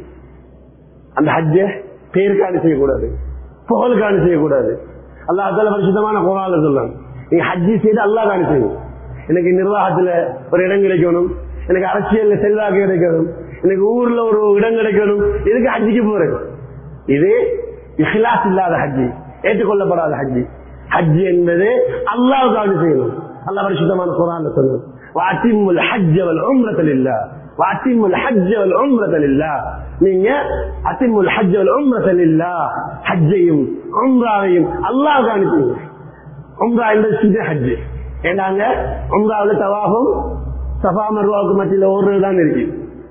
அந்த ஹஜ்ஜ பேருக்கான செய்யக்கூடாது புகழுக்கான செய்யக்கூடாது அல்லா அதால பரிசுத்தமான குரால சொல்லலாம் நீங்க ஹஜ்ஜி செய்து அல்லா காணி செய்யும் எனக்கு நிர்வாகத்துல ஒரு இடம் கிடைக்கணும் எனக்கு அரசியல்ல செல்வாக்கு கிடைக்கணும் எனக்கு ஊர்ல ஒரு இடம் கிடைக்கணும் இதுக்கு ஹஜ்ஜிக்கு போறது இது இஹ்லாஸ் இல்லாத ஹஜ்ஜி ஏற்றுக்கொள்ளப்படாத ஹஜ்ஜி ஹஜ்ஜி என்பது அல்லாவுக்காக செய்யணும் அல்லாஹ் பரிசுத்தமான குரான்ல சொல்லுது வாத்திமுல் ஹஜ்ஜ வல் உம்ரத லில்லாஹ் வாத்திமுல் ஹஜ்ஜ வல் உம்ரத லில்லாஹ் நீங்க அத்திமுல் ஹஜ்ஜ வல் உம்ரத லில்லாஹ் ஹஜ்ஜையும் உம்ராவையும் அல்லாஹ்வுக்கு அனுப்புங்க உம்ரா என்பது சின்ன ஹஜ் ஏண்டாங்க உம்ராவுல தவாஃபும் சஃபா மர்வாவுக்கு மத்தியில ஓடுறது தான் இருக்கு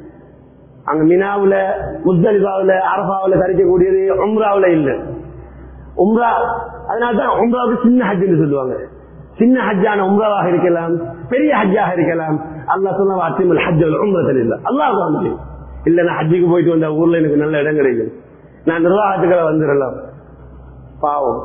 அங்க மினாவுல முஸ்தலிபாவுல அரபாவுல தரிக்கக்கூடியது உம்ராவுல இல்ல உம்ரா அதனால்தான் உம்ராவுக்கு சின்ன ஹஜ்னு சொல்லுவாங்க சின்ன ஹஜ்ஜான உம்ராவாக இருக்கலாம் பெரிய ஹஜ்ஜாக இருக்கலாம் அல்லாஹ் சொன்ன அத்திமல் ஹஜ் உம்ரத்தில் இல்ல அல்லாஹ் காமிச்சு இல்ல நான் ஹஜ்ஜுக்கு போயிட்டு வந்த ஊர்ல எனக்கு நல்ல இடம் கிடைக்கும் நான் நிர்வாகத்துக்களை வந்துடலாம் பாவம்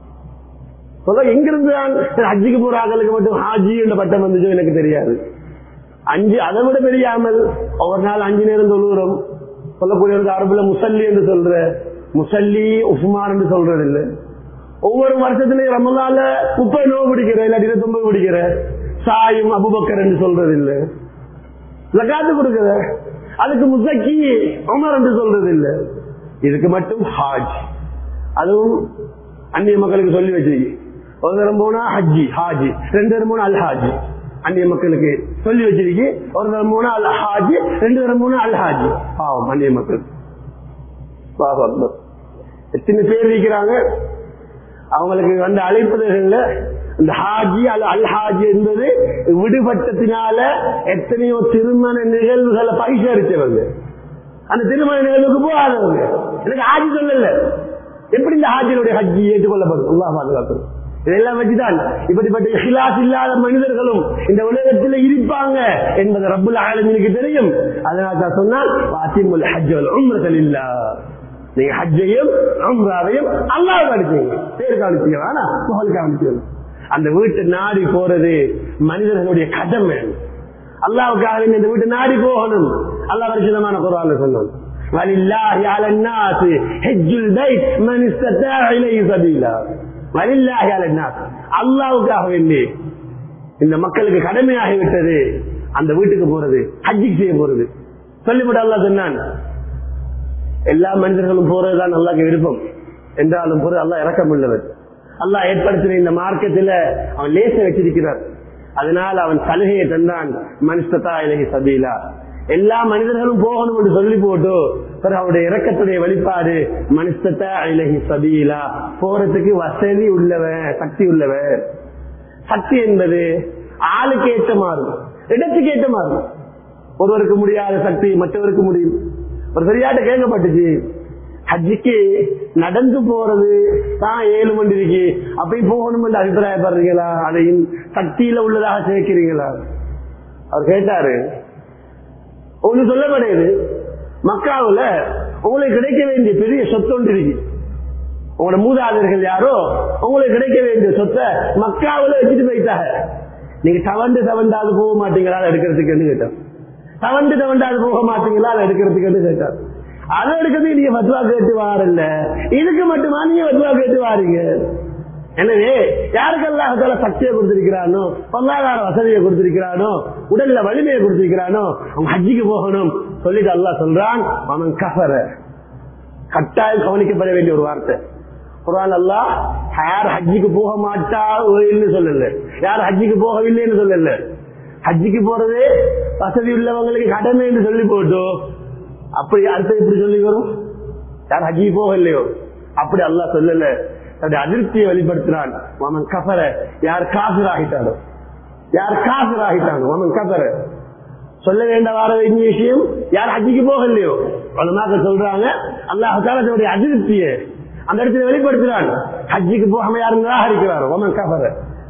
சொல்ல எங்கிருந்து நான் ஹஜ்ஜுக்கு போற ஆளுக்கு மட்டும் ஹாஜி என்ற பட்டம் வந்துச்சோ எனக்கு தெரியாது அஞ்சு அதை விட தெரியாமல் ஒவ்வொரு நாள் அஞ்சு நேரம் தொழுகிறோம் சொல்லக்கூடியவருக்கு அரபுல முசல்லி என்று சொல்ற முசல்லி உஸ்மான் என்று சொல்றது இல்லை ஒவ்வொரு வருஷத்துலயும் ரமலால முப்பது நோவு பிடிக்கிற இல்லாட்டி இருபத்தொன்பது பிடிக்கிற சாயும் அபுபக்கர் என்று சொல்றது இல்ல ஜக்காத்து கொடுக்கிற அதுக்கு முசக்கி உமர் என்று சொல்றது இல்ல இதுக்கு மட்டும் ஹாஜ் அதுவும் அந்நிய மக்களுக்கு சொல்லி வச்சிருக்கு ஒரு தரம் போனா ஹஜ்ஜி ஹாஜி ரெண்டு தரம் போனா அல் ஹாஜி அந்நிய மக்களுக்கு சொல்லி வச்சிருக்கு ஒரு தரம் போனா அல் ஹாஜி ரெண்டு தரம் போனா அல் ஹாஜி பாவம் அந்நிய மக்கள் பாவம் எத்தனை பேர் இருக்கிறாங்க அவங்களுக்கு வந்து அழைப்பதற்கள்ல இந்த ஹாஜி அல்ல அல் ஹாஜி என்பது விடுபட்டத்தினால எத்தனையோ திருமண நிகழ்வுகளை பரிசரிச்சவங்க அந்த திருமண நிகழ்வுக்கு போகாதவங்க எனக்கு ஹாஜி சொல்லல எப்படி இந்த ஹாஜியுடைய ஹஜ்ஜி ஏற்றுக்கொள்ளப்படும் அல்லா பாதுகாக்கணும் இதெல்லாம் வச்சுதான் இப்படிப்பட்ட இஹ்லாஸ் இல்லாத மனிதர்களும் இந்த உலகத்தில் இருப்பாங்க என்பது ரப்புல் ஆலமீனுக்கு தெரியும் அதனால தான் சொன்னால் வாசிமுல் ஹஜ்ஜல் உம்ரதல் இல்லா நீங்க ஹஜ்ஜையும் உம்ராவையும் அல்லாஹ் காணிச்சீங்க பேர் காணிச்சீங்க வேணா புகழ் காணிச்சீங்க அந்த வீட்டு நாடி போறது மனிதர்களுடைய கடமை அல்லாவுக்காக இந்த வீட்டு நாடி போகணும் அல்லாஹ் பரிசுத்தமான குரான் சொன்னோம் ولله على الناس حج البيت من استطاع اليه سبيلا ولله على الناس அல்லாவுக்காக வேண்டி இந்த மக்களுக்கு கடமையாகி விட்டது அந்த வீட்டுக்கு போறது ஹஜ்ஜிக்கு செய்ய போறது சொல்லிவிட்டு அல்லா சொன்னான் எல்லா மனிதர்களும் போறதுதான் அல்லாக்கு விருப்பம் என்றாலும் போறது அல்லா இறக்கம் உள்ளவர் அல்லாஹ் ஏற்படுத்தின இந்த மார்க்கத்துல அவன் லேச வச்சிருக்கிறார் அதனால் அவன் சலுகையை தந்தான் மனுஷத்தா இலகி சபீலா எல்லா மனிதர்களும் போகணும் என்று சொல்லி போட்டு பிறகு அவருடைய இறக்கத்துடைய வெளிப்பாடு மனுஷத்தா இலகி சபீலா போறதுக்கு வசதி உள்ளவன் சக்தி உள்ளவன் சக்தி என்பது ஆளுக்கு ஏற்ற மாறும் இடத்துக்கு ஏற்ற மாறும் ஒருவருக்கு முடியாத சக்தி மற்றவருக்கு முடியும் ஒரு சரியாட்ட கேட்கப்பட்டுச்சு ஹஜ்ஜுக்கு நடந்து போறது தான் ஏழு மணி இருக்கு அப்பயும் போகணும் என்று அபிப்பிராயப்படுறீங்களா அதையும் சக்தியில உள்ளதாக சேர்க்கிறீங்களா அவர் கேட்டாரு உங்களுக்கு சொல்லப்படுது மக்காவுல உங்களுக்கு கிடைக்க வேண்டிய பெரிய சொத்து ஒன்று இருக்கு உங்களோட மூதாதையர்கள் யாரோ உங்களுக்கு கிடைக்க வேண்டிய சொத்தை மக்காவுல வச்சுட்டு போயிட்டாங்க நீங்க தவண்டு தவண்டாது போக மாட்டீங்களா அதை எடுக்கிறதுக்கு கேட்டார் தவண்டு தவண்டாது போக மாட்டீங்களா அதை எடுக்கிறதுக்கு கேட்டார் அதை எடுக்கிறது நீங்க பத்வா கேட்டு வாரல்ல இதுக்கு மட்டுமா நீங்க பத்வா கேட்டு வாரீங்க எனவே யாருக்கு அல்லாஹால சக்தியை கொடுத்திருக்கிறானோ பொருளாதார வசதியை கொடுத்திருக்கிறானோ உடல்ல வலிமையை கொடுத்திருக்கிறானோ அவன் ஹஜ்ஜிக்கு போகணும் சொல்லிட்டு அல்லாஹ் சொல்றான் அவன் கஃபர கட்டாயம் கவனிக்கப்பட வேண்டிய ஒரு வார்த்தை குரான் அல்லாஹ் யார் ஹஜ்ஜிக்கு போக மாட்டான்னு சொல்லல யார் ஹஜ்ஜிக்கு போகவில்லைன்னு சொல்லல ஹஜ்ஜிக்கு போறது வசதி உள்ளவங்களுக்கு கடமை என்று சொல்லி போட்டு அப்படி அடுத்து இப்படி சொல்லி வரும் யார் ஹஜ்ஜிக்கு போக இல்லையோ அப்படி அல்லாஹ் சொல்லல தன்னுடைய அதிருப்தியை வெளிப்படுத்தினான் அவன் கபர யார் காசர் ஆகிட்டானோ யார் காசர் ஆகிட்டானோ அவன் கபர சொல்ல வேண்ட வார வேண்டிய விஷயம் யார் ஹஜ்ஜிக்கு போகலையோ வளமாக சொல்றாங்க அல்லாஹால தன்னுடைய அதிருப்தியை அந்த இடத்துல வெளிப்படுத்துறான் ஹஜ்ஜிக்கு போகாம யாரும் நிராகரிக்கிறார் ஒமன் கபர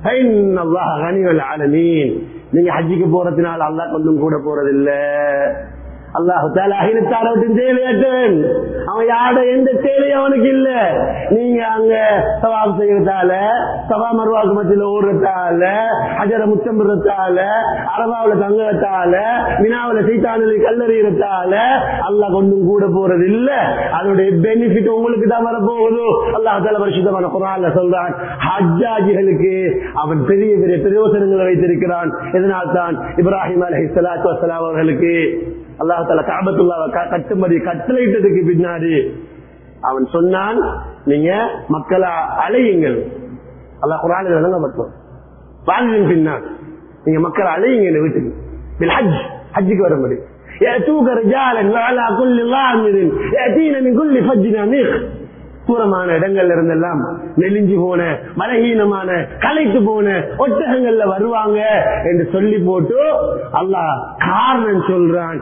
நீங்க ஹஜ்ஜிக்கு போறதுனால அல்லாஹ் கொஞ்சம் கூட போறதில்லை அல்லாஹு அகிலத்தாரவற்றின் தேவையற்றவன் அவன் யாரோட எந்த தேவையும் அவனுக்கு இல்ல நீங்க அங்க சவாப் செய்யறதால சவா மருவாக்கு மத்தியில ஓடுறதால அஜர முத்தமிடுறதால அரபாவில தங்குறதால வினாவில சீத்தானில் கல்லறியறதால அல்லாஹ் கொண்டும் கூட போறது இல்ல அதனுடைய பெனிஃபிட் உங்களுக்கு தான் வரப்போகுது அல்லாஹ் தால பரிசுத்தமான குரான்ல சொல்றான் ஹஜ்ஜாஜிகளுக்கு அவன் பெரிய பெரிய பிரயோசனங்களை வைத்திருக்கிறான் இதனால் தான் இப்ராஹிம் அலஹி சலாத்து வசலாம் அவர்களுக்கு அல்லாஹால காபத்துள்ளாவை கட்டும்படி கட்டளையிட்டதுக்கு பின்னாடி அவன் சொன்னான் நீங்க மக்களை அழையுங்கள் அல்லாஹ் குரானில் விளங்கப்பட்டோம் வாழ்வின் பின்னால் நீங்க மக்களை அழையுங்க இந்த வீட்டுக்கு ஹஜ் ஹஜ்ஜுக்கு வரும்படி يأتوك رجالا وعلى كل ضامر يأتين من كل فج عميق தூரமான இடங்கள்ல இருந்தெல்லாம் நெலிஞ்சு போன பலகீனமான கலைத்து போன ஒட்டகங்கள்ல வருவாங்க என்று சொல்லி போட்டு அல்லாஹ் காரணம் சொல்றான்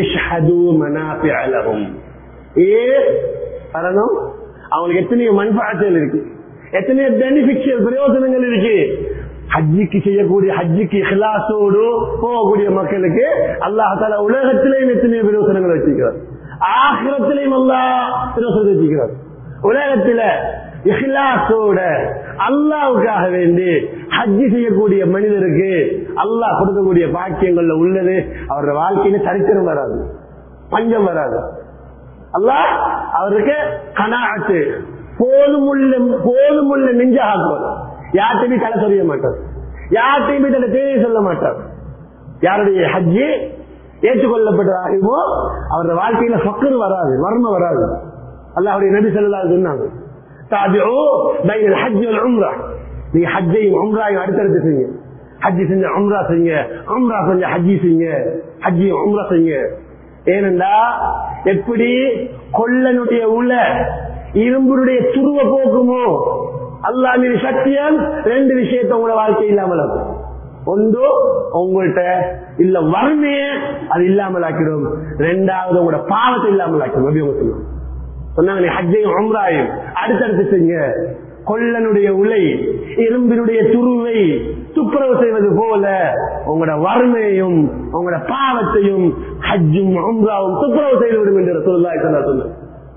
ஏ காரணம் அவங்களுக்கு எத்தனையோ மண்பாச்சல் இருக்கு எத்தனையோ பெனிபிஷியல் பிரயோஜனங்கள் இருக்கு ஹஜ்ஜிக்கு செய்யக்கூடிய ஹஜ்ஜிக்கு ஹிலாசோடு போகக்கூடிய மக்களுக்கு அல்லாஹால உலகத்திலேயும் எத்தனையோ பிரயோசனங்கள் வச்சிருக்கிறார் ஆகிரத்திலையும் அல்லாஹ் பிரயோசனம் வச்சிருக்கிறார் உலகத்துல இஹ்லாசோட அல்லாவுக்காக வேண்டி ஹஜ்ஜி செய்யக்கூடிய மனிதருக்கு அல்லாஹ் கொடுக்கக்கூடிய பாக்கியங்கள்ல உள்ளது அவரோட வாழ்க்கையில சரித்திரம் வராது பஞ்சம் வராது அல்லாஹ் அவருக்கு கனாட்டு போதுமுள்ள போதுமுள்ள நெஞ்ச ஆக்குவார் யார்கிட்டையும் தலை சொல்ல மாட்டார் யார்கிட்டையும் தலை தேவை சொல்ல மாட்டார் யாருடைய ஹஜ்ஜி ஏற்றுக்கொள்ளப்பட்டதாகவோ அவரோட வாழ்க்கையில ஃபக்கர் வராது வர்ம வராது அல்லாஹுடைய நபி சொல்லா சொன்னாங்க நீங்க ஹஜ்ஜையும் உம்ராயும் அடுத்தடுத்து செய்யுங்க ஹஜ்ஜி செஞ்ச உம்ரா செய்யுங்க உம்ரா செஞ்ச ஹஜ்ஜி செய்யுங்க ஹஜ்ஜியும் உம்ரா செய்யுங்க ஏனென்றா எப்படி கொள்ளனுடைய உள்ள இரும்புடைய துருவ போக்குமோ அல்லா மீது சத்தியம் ரெண்டு விஷயத்த உங்களோட வாழ்க்கை இல்லாமல் ஒன்று உங்கள்கிட்ட இல்ல வறுமைய அது இல்லாமல் ஆக்கிடும் ரெண்டாவது உங்களோட பாவத்தை இல்லாமல் ஆக்கிடும் அப்படி உங்க சொல்லுவாங்க சொன்னாங்க நீ ஹஜ்ஜையும் உம்ராயும் அடுத்தடுத்து செய்ய கொள்ளனுடைய உலை எலும்பினுடைய துருவை துப்புரவு செய்வது போல உங்களோட வறுமையையும் உங்களோட பாவத்தையும் ஹஜ்ஜும் உம்ராவும் துப்புரவு செய்து விடும் என்று சொல்லா சொன்ன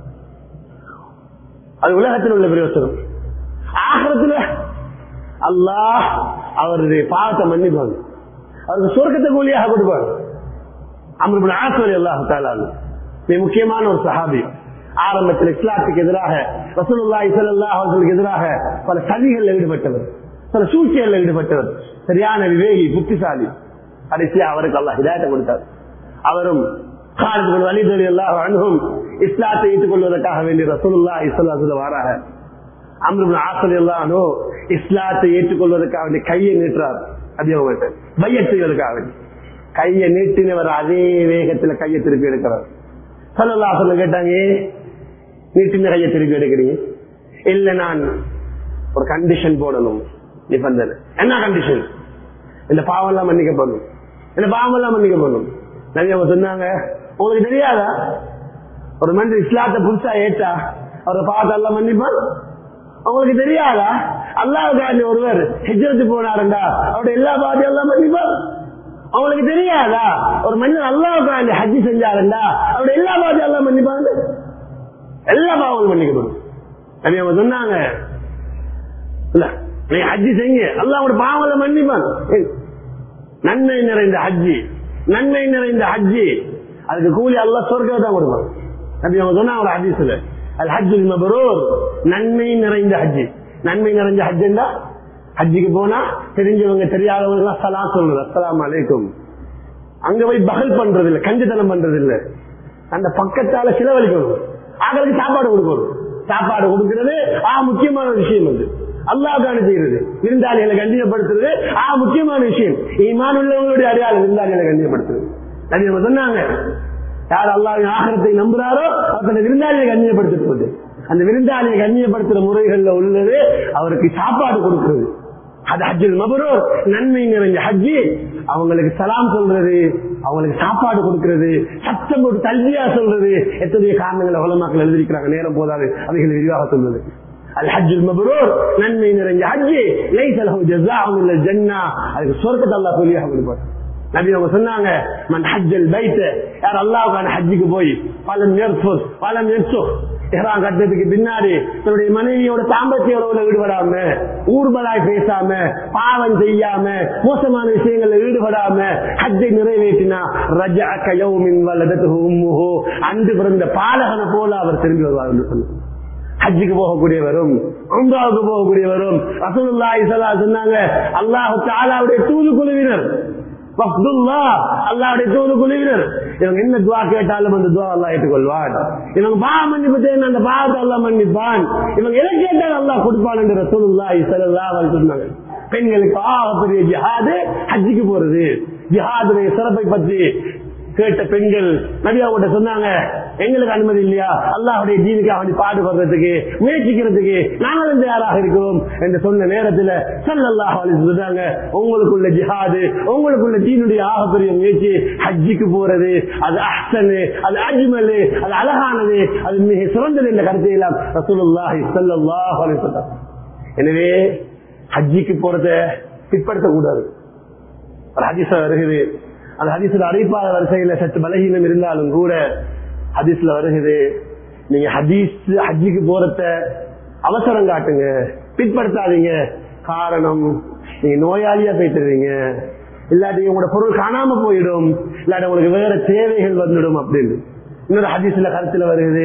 அது உலகத்தில் உள்ள பிரயோசனம் ஆகரத்துல அல்லாஹ் அவருடைய பாவத்தை மன்னிப்பாங்க அவருக்கு சொர்க்கத்தை கூலியாக கொடுப்பாங்க அமர்புல் ஆசோரி அல்லாஹ் மிக முக்கியமான ஒரு சஹாபி ஆரம்பத்தில் இஸ்லாத்துக்கு எதிராக ரசூலுல்லாஹி ஸல்லல்லாஹு அலைஹி வஸல்லம் எதிராக பல சதிகளில் ஈடுபட்டவர் பல சூழ்ச்சிகளில் ஈடுபட்டவர் சரியான விவேகி புத்திசாலி கடைசியா அவருக்கு அல்லாஹ் ஹிதாயத்தை கொடுத்தார் அவரும் காலத்துக்கு வழிதொழி எல்லாம் அணுகும் இஸ்லாத்தை ஏற்றுக் கொள்வதற்காக வேண்டிய ரசூலுல்லா இஸ்லாத்துல வாராக அம்ருபின் ஆசல் எல்லாம் இஸ்லாத்தை ஏற்றுக்கொள்வதற்காக வேண்டிய கையை நீட்டுறார் அதிகமாக பைய செய்வதற்காக வேண்டி கையை நீட்டினவர் அதே வேகத்துல கையை திருப்பி எடுக்கிறார் சொல்லலா சொல்ல கேட்டாங்க நீட்டின கையை திருப்பி எடுக்கிறீங்க இல்ல நான் ஒரு கண்டிஷன் போடணும் நிபந்தனை என்ன கண்டிஷன் இந்த பாவம் எல்லாம் மன்னிக்கப்படணும் இந்த பாவம் எல்லாம் மன்னிக்கப்படணும் நிறைய அவங்க சொன்னாங்க உங்களுக்கு தெரியாதா ஒரு மனிதர் இஸ்லாத்தை புதுசா ஏற்றா அவரை பார்த்து எல்லாம் மன்னிப்பான் உங்களுக்கு தெரியாதா அல்லாவுக்காண்டி ஒருவர் ஹெஜ்ரத்து போனாருண்டா அவருடைய எல்லா பாதையும் எல்லாம் மன்னிப்பார் அவங்களுக்கு தெரியாதா ஒரு மனிதன் அல்லாவுக்காண்டி ஹஜ்ஜி செஞ்சாருண்டா அவருடைய எல்லா பாதையும் எல்லாம் மன்னிப்பாங்க எல்லா பாவங்களும் மன்னிக்கப்படும் அது அவங்க சொன்னாங்க இல்ல நீ ஹஜ்ஜி செய்யுங்க அல்லாவோட பாவங்களை மன்னிப்பான் ஏய், நன்மை நிறைந்த ஹஜ்ஜி நன்மை நிறைந்த ஹஜ்ஜி அதுக்கு கூலி அல்லாஹ் சொர்க்கம் தான் கொடுப்பான் அப்படி அவங்க சொன்னாங்க ஒரு ஹதீஸ்ல அல் ஹஜ்ஜுல் மபரூர் நன்மை நிறைந்த ஹஜ்ஜி நன்மை நிறைந்த ஹஜ்ஜா ஹஜ்ஜிக்கு போனா தெரிஞ்சவங்க தெரியாதவங்க சலாம் சொல்றது அஸ்ஸலாமு அலைக்கும் அங்க போய் பகல் பண்றது இல்ல கஞ்சித்தனம் பண்றது இல்ல அந்த பக்கத்தால செலவழிக்கணும் ஆகளுக்கு சாப்பாடு கொடுக்கணும் சாப்பாடு கொடுக்கிறது ஆ முக்கியமான விஷயம் அது அல்லாஹ் செய்யறது விருந்தாளிகளை கண்ணியப்படுத்துறது ஆ முக்கியமான விஷயம் ஈமான் உள்ளவங்களுடைய அடையாளம் விருந்தாளிகளை கண்ணியப்படுத்துறது அது நம்ம சொன்னாங்க யார் அல்லாஹ் ஆகரத்தை நம்புறாரோ அவர் விருந்தாளியை கண்ணியப்படுத்துறது அந்த விருந்தாளியை கண்ணியப்படுத்துற முறைகள்ல உள்ளது அவருக்கு சாப்பாடு கொடுக்கிறது அது ஹஜ்ஜுல் மபரூர் நன்மை நிறைஞ்ச ஹஜ்ஜி அவங்களுக்கு சலாம் சொல்றது அவங்களுக்கு சாப்பாடு கொடுக்கிறது சத்தம் ஒரு தல்வியா சொல்றது எத்தனையோ காரணங்களை உலமாக்கள் எழுதியிருக்கிறாங்க நேரம் போதாது அவைகளை விரிவாக சொல்வது அல் ஹஜ்ஜுல் மபரூர் நன்மை நிறைஞ்ச ஹஜ்ஜி லைசலஹு ஜஸாஉன் இல்ல ஜன்னா அதுக்கு சொர்க்கத்தை அல்லாஹ் கூலியாக கொடுப்பார் நபி அவங்க சொன்னாங்க மன் ஹஜ்ஜல் பைத் யார் அல்லாஹ்வுக்கான ஹஜ்ஜுக்கு போய் பலம் யர்ஃபுஸ் பலம் யர்சுக் இஹ்ராம் கட்டினதுக்கு பின்னாடி தன்னுடைய மனைவியோட தாம்பத்திய உறவுல ஈடுபடாம ஊர்வலாய் பேசாம பாவம் செய்யாம மோசமான விஷயங்கள்ல ஈடுபடாம ஹஜ்ஜை நிறைவேற்றினா ரஜா கயவுமின் வலதத்து உம்முஹு அன்று பிறந்த பாலகனை போல அவர் திரும்பி வருவார் என்று சொன்னார் ஹஜ்ஜுக்கு போகக்கூடியவரும் உம்ராவுக்கு போகக்கூடியவரும் ரசூலுல்லாஹி ஸல்லல்லாஹு அலைஹி சொன்னாங்க அல்லாஹ் தஆலாவுடைய தூது குழுவினர் வஃதுல்லா அல்லாஹ்வுடைய தூது குழுவினர் இவங்க என்ன துவா கேட்டாலும் அந்த துவா அல்லாஹ் ஏற்றுக்கொள்வான் இவங்க பாவ மன்னிப்பு தேவை அந்த பாவத்தை அல்லாஹ் மன்னிப்பான் இவங்க எதை கேட்டாலும் அல்லாஹ் கொடுப்பான் என்று ரசூலுல்லாஹி ஸல்லல்லாஹு அலைஹி சொன்னாங்க பெண்களுக்கு ஆகப்பெரிய ஜிஹாது ஹஜ்ஜுக்கு போறது ஜிஹாதுடைய சிறப்பை பற்றி கேட்ட பெண்கள் நபியாவுட்ட சொன்னாங்க எங்களுக்கு அனுமதி இல்லையா அல்லாஹுடைய ஜீனுக்காக வேண்டி பாடுபடுறதுக்கு முயற்சிக்கிறதுக்கு நாங்களும் தயாராக இருக்கிறோம் என்று சொன்ன நேரத்தில் சல்லல்லாஹ் அலைஹி சொல்றாங்க உங்களுக்குள்ள ஜிஹாது உங்களுக்குள்ள ஜீனுடைய ஆகப்பெரிய முயற்சி ஹஜ்ஜிக்கு போறது அது அஹ்சனு அது அஜ்மலு அது அழகானது அது மிக சிறந்தது என்ற கருத்தை எல்லாம் ரசூலுல்லாஹி ஸல்லல்லாஹு அலைஹி வஸல்லம் எனவே ஹஜ்ஜிக்கு போறத பிற்படுத்தக்கூடாது ஒரு ஹதீஸ் வருகிறது அந்த ஹதீஸ்ல அறிவிப்பாத வரிசையில சற்று பலகீனம் இருந்தாலும் கூட ஹதீஸ்ல வருகிறது நீங்க ஹதீஸ் ஹஜ்ஜிக்கு போறத அவசரம் காட்டுங்க பிற்படுத்தாதீங்க காரணம் நீங்க நோயாளியா போயிட்டுறீங்க இல்லாட்டி உங்களோட பொருள் காணாம போயிடும் இல்லாட்டி உங்களுக்கு வேற தேவைகள் வந்துடும் அப்படின்னு இன்னொரு ஹதீஸ்ல கருத்துல வருகிறது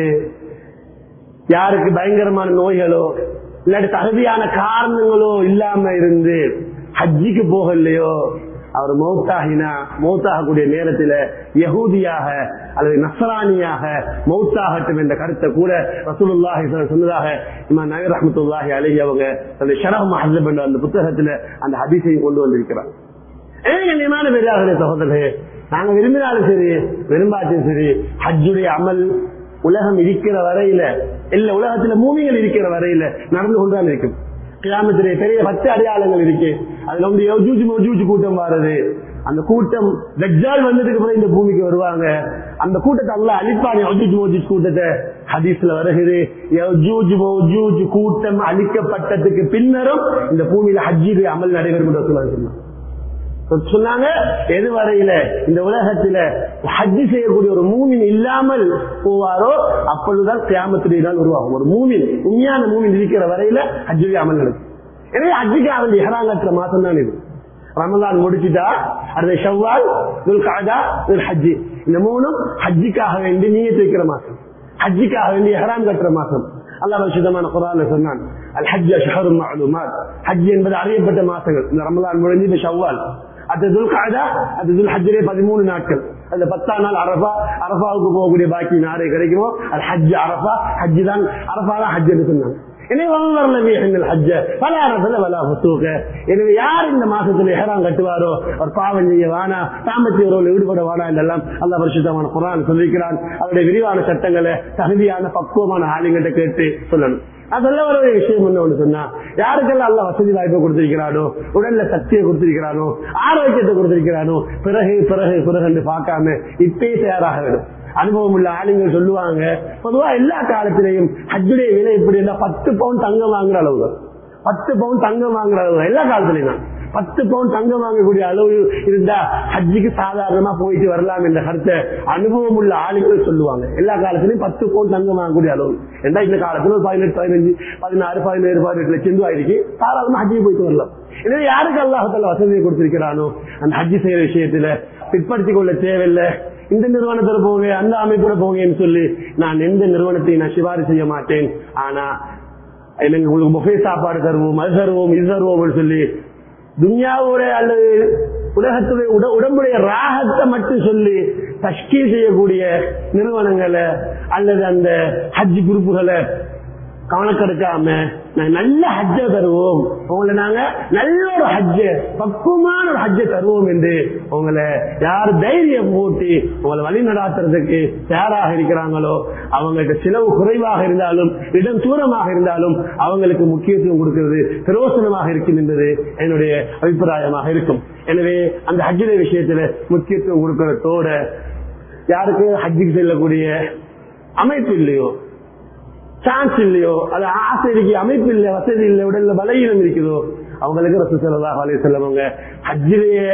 யாருக்கு பயங்கரமான நோய்களோ இல்லாட்டி தகுதியான காரணங்களோ இல்லாம இருந்து ஹஜ்ஜிக்கு போகலையோ அவர் மௌத்தாகினா மௌத்தாகக்கூடிய நேரத்தில் யகூதியாக அல்லது நசரானியாக மௌத்தாகட்டும் என்ற கருத்தை கூட ரசூலுல்லாஹி சொன்னதாக இமா நகர் ரஹமத்துல்லாஹி அலஹி அவங்க தன்னுடைய ஷரஹ் மஹல்லப் என்ற அந்த புத்தகத்தில் அந்த ஹதீஸையும் கொண்டு வந்திருக்கிறார் கண்ணியமான பெரியார்களே சகோதரர்களே நாங்க விரும்பினாலும் சரி விரும்பாச்சும் சரி ஹஜ்ஜுடைய அமல் உலகம் இருக்கிற வரையில இல்ல உலகத்துல மூமிகள் இருக்கிற வரையில நடந்து கொண்டுதான் இருக்கும் கிராமத்திலே பெரிய பத்து அடையாளங்கள் இருக்கு அதுல வந்து யஜூஜ் மஜூஜ் கூட்டம் வர்றது அந்த கூட்டம் தஜ்ஜால் வந்ததுக்கு பிறகு இந்த பூமிக்கு வருவாங்க அந்த கூட்டத்தை அல்ல அழிப்பாங்க யஜூஜ் மஜூஜ் கூட்டத்தை ஹதீஸ்ல வருகிறது யஜூஜ் மஜூஜ் கூட்டம் அழிக்கப்பட்டதுக்கு பின்னரும் இந்த பூமியில ஹஜ்ஜிது அமல் நடைபெறும் என்று சொல்லுவாங்க சொன்னாங்க எது வரையில இந்த உலகத்துல ஹஜ்ஜி செய்யக்கூடிய ஒரு மூமின் இல்லாமல் போவாரோ அப்பொழுதுதான் கிராமத்துடைய நாள் உருவாகும் ஒரு மூமின் உண்மையான மூமின் இருக்கிற வரையில ஹஜ்ஜுடைய அமல் நடக்கும் எனவே ஹஜ்ஜிக்கு அவன் இஹராங்கற்ற மாசம் தான் இது ரமலான் முடிச்சுட்டா அடுத்த ஷவ்வால் துல்காதா ஹஜ்ஜி இந்த மூணும் ஹஜ்ஜிக்காக வேண்டி நீயத்து வைக்கிற மாசம் ஹஜ்ஜிக்காக வேண்டி இஹராம் கட்டுற மாசம் அல்லாஹ் பரிசுத்தமான குரான்ல சொன்னான் அல் ஹஜ் ஷஹரு மஅலூமாத் ஹஜ் என்பது அறியப்பட்ட மாசங்கள் இந்த ரமலான் முடிஞ்சு இந்த ஷவ்வால் அது துல்காதா அது துல் ஹஜ்ஜரே பதிமூணு நாட்கள் அந்த பத்தாம் நாள் அரபா அரபாவுக்கு போகக்கூடிய பாக்கி நாரே கிடைக்குமோ அது ஹஜ் அரபா ஹஜ் தான் அரபா தான் ஹஜ் சொன்னாங்க எனவே யார் இந்த மாசத்துல எஹராம் கட்டுவாரோ அவர் பாவம் செய்ய வானா தாமத்திய உறவில் ஈடுபட வானா என்றெல்லாம் அல்ல பரிசுத்தமான குரான் சொல்லிக்கிறான் அவருடைய விரிவான சட்டங்களை தகுதியான பக்குவமான ஆளுங்கிட்ட கேட்டு சொல்லணும் அதெல்ல ஒரு விஷயம் என்ன ஒண்ணு சொன்னா யாருக்கெல்லாம் அல்ல வசதி வாய்ப்பை கொடுத்திருக்கிறானோ உடல்ல சக்தியை கொடுத்திருக்கிறானோ ஆரோக்கியத்தை கொடுத்திருக்கிறானோ பிறகு பிறகு பிறகு பார்க்காம இப்பயே தயாராக வேண்டும் அனுபவம் உள்ள ஆளுங்க சொல்லுவாங்க பொதுவா எல்லா காலத்திலையும் ஹஜ்ஜுடைய விலை எப்படி இருந்தா பத்து பவுன் தங்கம் வாங்குற அளவு தான் பத்து பவுன் தங்கம் வாங்குற அளவு தான் எல்லா காலத்திலையும் தான் பத்து பவுன் தங்கம் வாங்கக்கூடிய அளவு இருந்தா ஹஜ்ஜுக்கு சாதாரணமா போயிட்டு வரலாம் என்ற கருத்தை அனுபவம் உள்ள ஆளுகள் சொல்லுவாங்க எல்லா காலத்திலையும் பத்து பவுன் தங்கம் வாங்கக்கூடிய அளவு ஏண்டா இந்த காலத்துல ஒரு பதினெட்டு பதினஞ்சு பதினாறு பதினேழு பதினெட்டு லட்சம் ரூபாய் இருக்கு தாராளமா ஹஜ்ஜுக்கு போயிட்டு வரலாம் எனவே யாருக்கு அல்லாஹத்தால வசதியை கொடுத்திருக்கிறானோ அந்த ஹஜ்ஜி செய்யற விஷயத்துல பிற்படுத்திக் கொள்ள தேவையில்லை இந்த நிறுவனத்துல போங்க அந்த அமைப்புல போங்கன்னு சொல்லி நான் எந்த நிறுவனத்தையும் நான் சிபாரிசு செய்ய மாட்டேன் ஆனா எனக்கு உங்களுக்கு புஃபே சாப்பாடு தருவோம் அது தருவோம் இது தருவோம்னு சொல்லி துன்யாவோட அல்லது உலகத்துடைய உட உடம்புடைய ராகத்தை மட்டும் சொல்லி தஷ்கீல் செய்யக்கூடிய நிறுவனங்களை அல்லது அந்த ஹஜ் குரூப்புகளை கவனக்கெடுக்காம நாங்க நல்ல ஹஜ்ஜ தருவோம் உங்களை நாங்க நல்ல ஒரு ஹஜ்ஜ பக்குவமான ஒரு ஹஜ்ஜ தருவோம் என்று உங்களை யார் தைரியம் போட்டி உங்களை வழி நடாத்துறதுக்கு தயாராக இருக்கிறாங்களோ அவங்களுக்கு செலவு குறைவாக இருந்தாலும் இடம் தூரமாக இருந்தாலும் அவங்களுக்கு முக்கியத்துவம் கொடுக்கிறது பிரயோசனமாக இருக்கும் என்பது என்னுடைய அபிப்பிராயமாக இருக்கும் எனவே அந்த ஹஜ்ஜுடைய விஷயத்துல முக்கியத்துவம் கொடுக்கறதோட யாருக்கு ஹஜ்ஜுக்கு செல்லக்கூடிய அமைப்பு இல்லையோ சான்ஸ் இல்லையோ அது ஆசை இருக்கு அமைப்பு இல்லை வசதி இல்லை உடல்ல பலகீனம் இருக்குதோ அவங்களுக்கு ரசூ ஸல்லல்லாஹு அலைஹி வஸல்லம் அவங்க ஹஜ்ஜிலேயே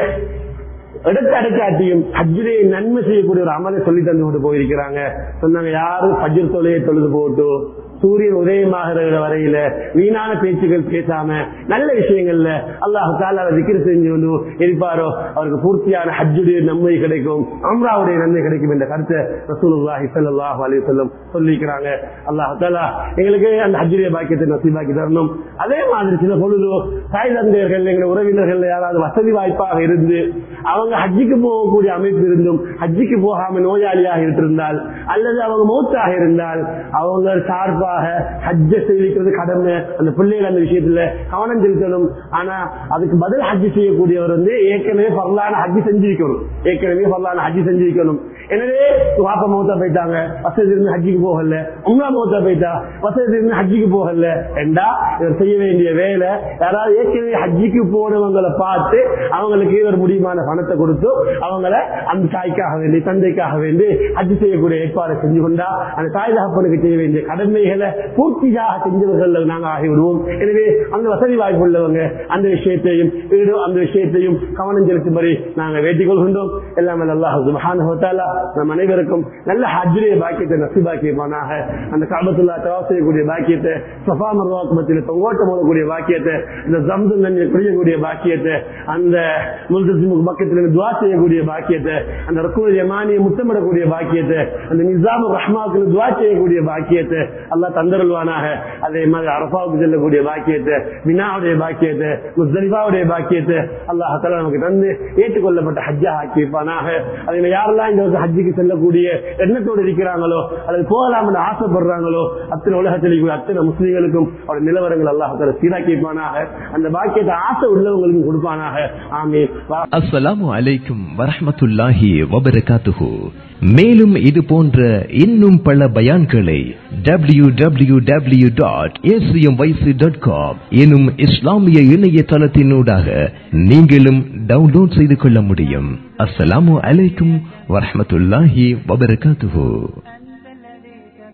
எடுத்து அடைக்காட்டியும் ஹஜ்ஜிலேயே நன்மை செய்யக்கூடிய ஒரு அமலை சொல்லி தந்து கொண்டு போயிருக்கிறாங்க சொன்னாங்க யாரு ஃபஜ்ர் தொலையை தொழுது போட்டு சூரியன் உதயமாகிற வரையில வீணான பேச்சுகள் பேசாம நல்ல விஷயங்கள்ல அல்லாஹு தாலா திக்கிர செஞ்சு கொண்டு இருப்பாரோ அவருக்கு பூர்த்தியான ஹஜ்ஜுடைய நன்மை கிடைக்கும் அம்ராவுடைய நன்மை கிடைக்கும் என்ற கருத்தை ரசூலுல்லாஹி ஸல்லல்லாஹு அலைஹி வஸல்லம் சொல்லிக்கிறாங்க அல்லாஹு தாலா எங்களுக்கு அந்த ஹஜ்ஜுடைய பாக்கியத்தை நசீபாக்கி தரணும் அதே மாதிரி சில பொழுது தாய் தந்தையர்கள் எங்களை உறவினர்கள் யாராவது வசதி வாய்ப்பாக இருந்து அவங்க ஹஜ்ஜிக்கு போகக்கூடிய அமைப்பு இருந்தும் ஹஜ்ஜிக்கு போகாம நோயாளியாக இருந்தால் அல்லது அவங்க மௌத்தாக இருந்தால் அவங்க சார்பாக ஹஜ்ஜ செய்திக்கிறது கடமை அந்த பிள்ளைகள் அந்த விஷயத்துல கவனம் செலுத்தணும் ஆனா அதுக்கு பதில் ஹஜ்ஜி செய்யக்கூடியவர் வந்து ஏற்கனவே பரலான ஹஜ்ஜி செஞ்சிருக்கணும் ஏற்கனவே பரலான ஹஜ்ஜி செஞ்சிருக்கணும் எனவே வாப்பா மௌத்தா போயிட்டாங்க வசதி இருந்து ஹஜ்ஜிக்கு போகல உங்களா மௌத்தா போயிட்டா வசதி இருந்து ஹஜ்ஜிக்கு போகல என்றா இவர் செய்ய வேண்டிய வேலை யாராவது ஏற்கனவே ஹஜ்ஜிக்கு போனவங்களை பார்த்து அவங்களுக்கு இவர் முடியுமான பணத்தை கொடுத்து அவங்கள அந்த தாய்க்காக வேண்டி தந்தைக்காக வேண்டி ஹஜ் செய்யக்கூடிய ஏற்பாடு செஞ்சு கொண்டா அந்த தாய் தகப்பனுக்கு செய்ய வேண்டிய கடமைகளை பூர்த்தியாக செஞ்சவர்கள் நாங்க ஆகிவிடுவோம் எனவே அந்த வசதி வாய்ப்பு உள்ளவங்க அந்த விஷயத்தையும் ஈடு அந்த விஷயத்தையும் கவனம் செலுத்தும்படி நாங்க வேண்டிக் கொள்கின்றோம் எல்லாம் அல்லாஹ் சுப்ஹானஹு வ தஆலா நம் அனைவருக்கும் நல்ல ஹஜ்ஜுடைய பாக்கியத்தை நசீபாக்கியமானாக அந்த காபத்துல்லா தவா செய்யக்கூடிய பாக்கியத்தை சஃபா மர்வாக்கு மத்தியில் தொங்கோட்டம் போடக்கூடிய பாக்கியத்தை இந்த ஜம்சம் தண்ணியை குடிக்கக்கூடிய பாக்கியத்தை அந்த முல்தசிமுக்கு பக்கத்தில் துவா செய்யக்கூடிய பாக்கியத்தை அந்த ரக்கூல் யமானியை முத்தமிடக்கூடிய பாக்கியத்தை அந்த நிசாமு ரஹ்மாவுக்கு துவா செய்யக்கூடிய பாக்கியத்தை அல்லாஹ் தந்தருள்வானாக அதே மாதிரி அரபாவுக்கு செல்லக்கூடிய பாக்கியத்தை வினாவுடைய பாக்கியத்தை முஸ்தலிஃபாவுடைய பாக்கியத்தை அல்லாஹ் தலா நமக்கு தந்து ஏற்றுக்கொள்ளப்பட்ட ஹஜ்ஜா ஆக்கியிருப்பானாக அதில் யாரெல்லாம் இந்த வருஷம் ஹஜ்ஜுக்கு செல்லக்கூடிய எண்ணத்தோடு இருக்கிறாங்களோ அல்லது போகலாம் என்று ஆசைப்படுறாங்களோ அத்தனை உலகத்தில் இருக்கிற அத்தனை முஸ்லீம்களுக்கும் அவருடைய நிலவரங்கள் அல்லாஹ் தலா சீராக்கியிருப்பானாக அந்த பாக்கியத்தை ஆசை உள்ளவங்களுக்கும் கொடுப்பானாக ஆமீன் வா- அஸ்ஸலாமு அலைக்கும் வரஹ்மத்துல்லாஹி வபரகாத்துஹு மேலும் இது போன்ற இன்னும் பல பயான்களை W W W dot dot com எனும் இஸ்லாமிய இணையதளத்தினூடாக நீங்களும் டவுன்லோட் செய்து கொள்ள முடியும் அஸ்ஸலாமு அலைக்கும் வரஹ்மத்துல்லாஹி வபரகாத்துஹு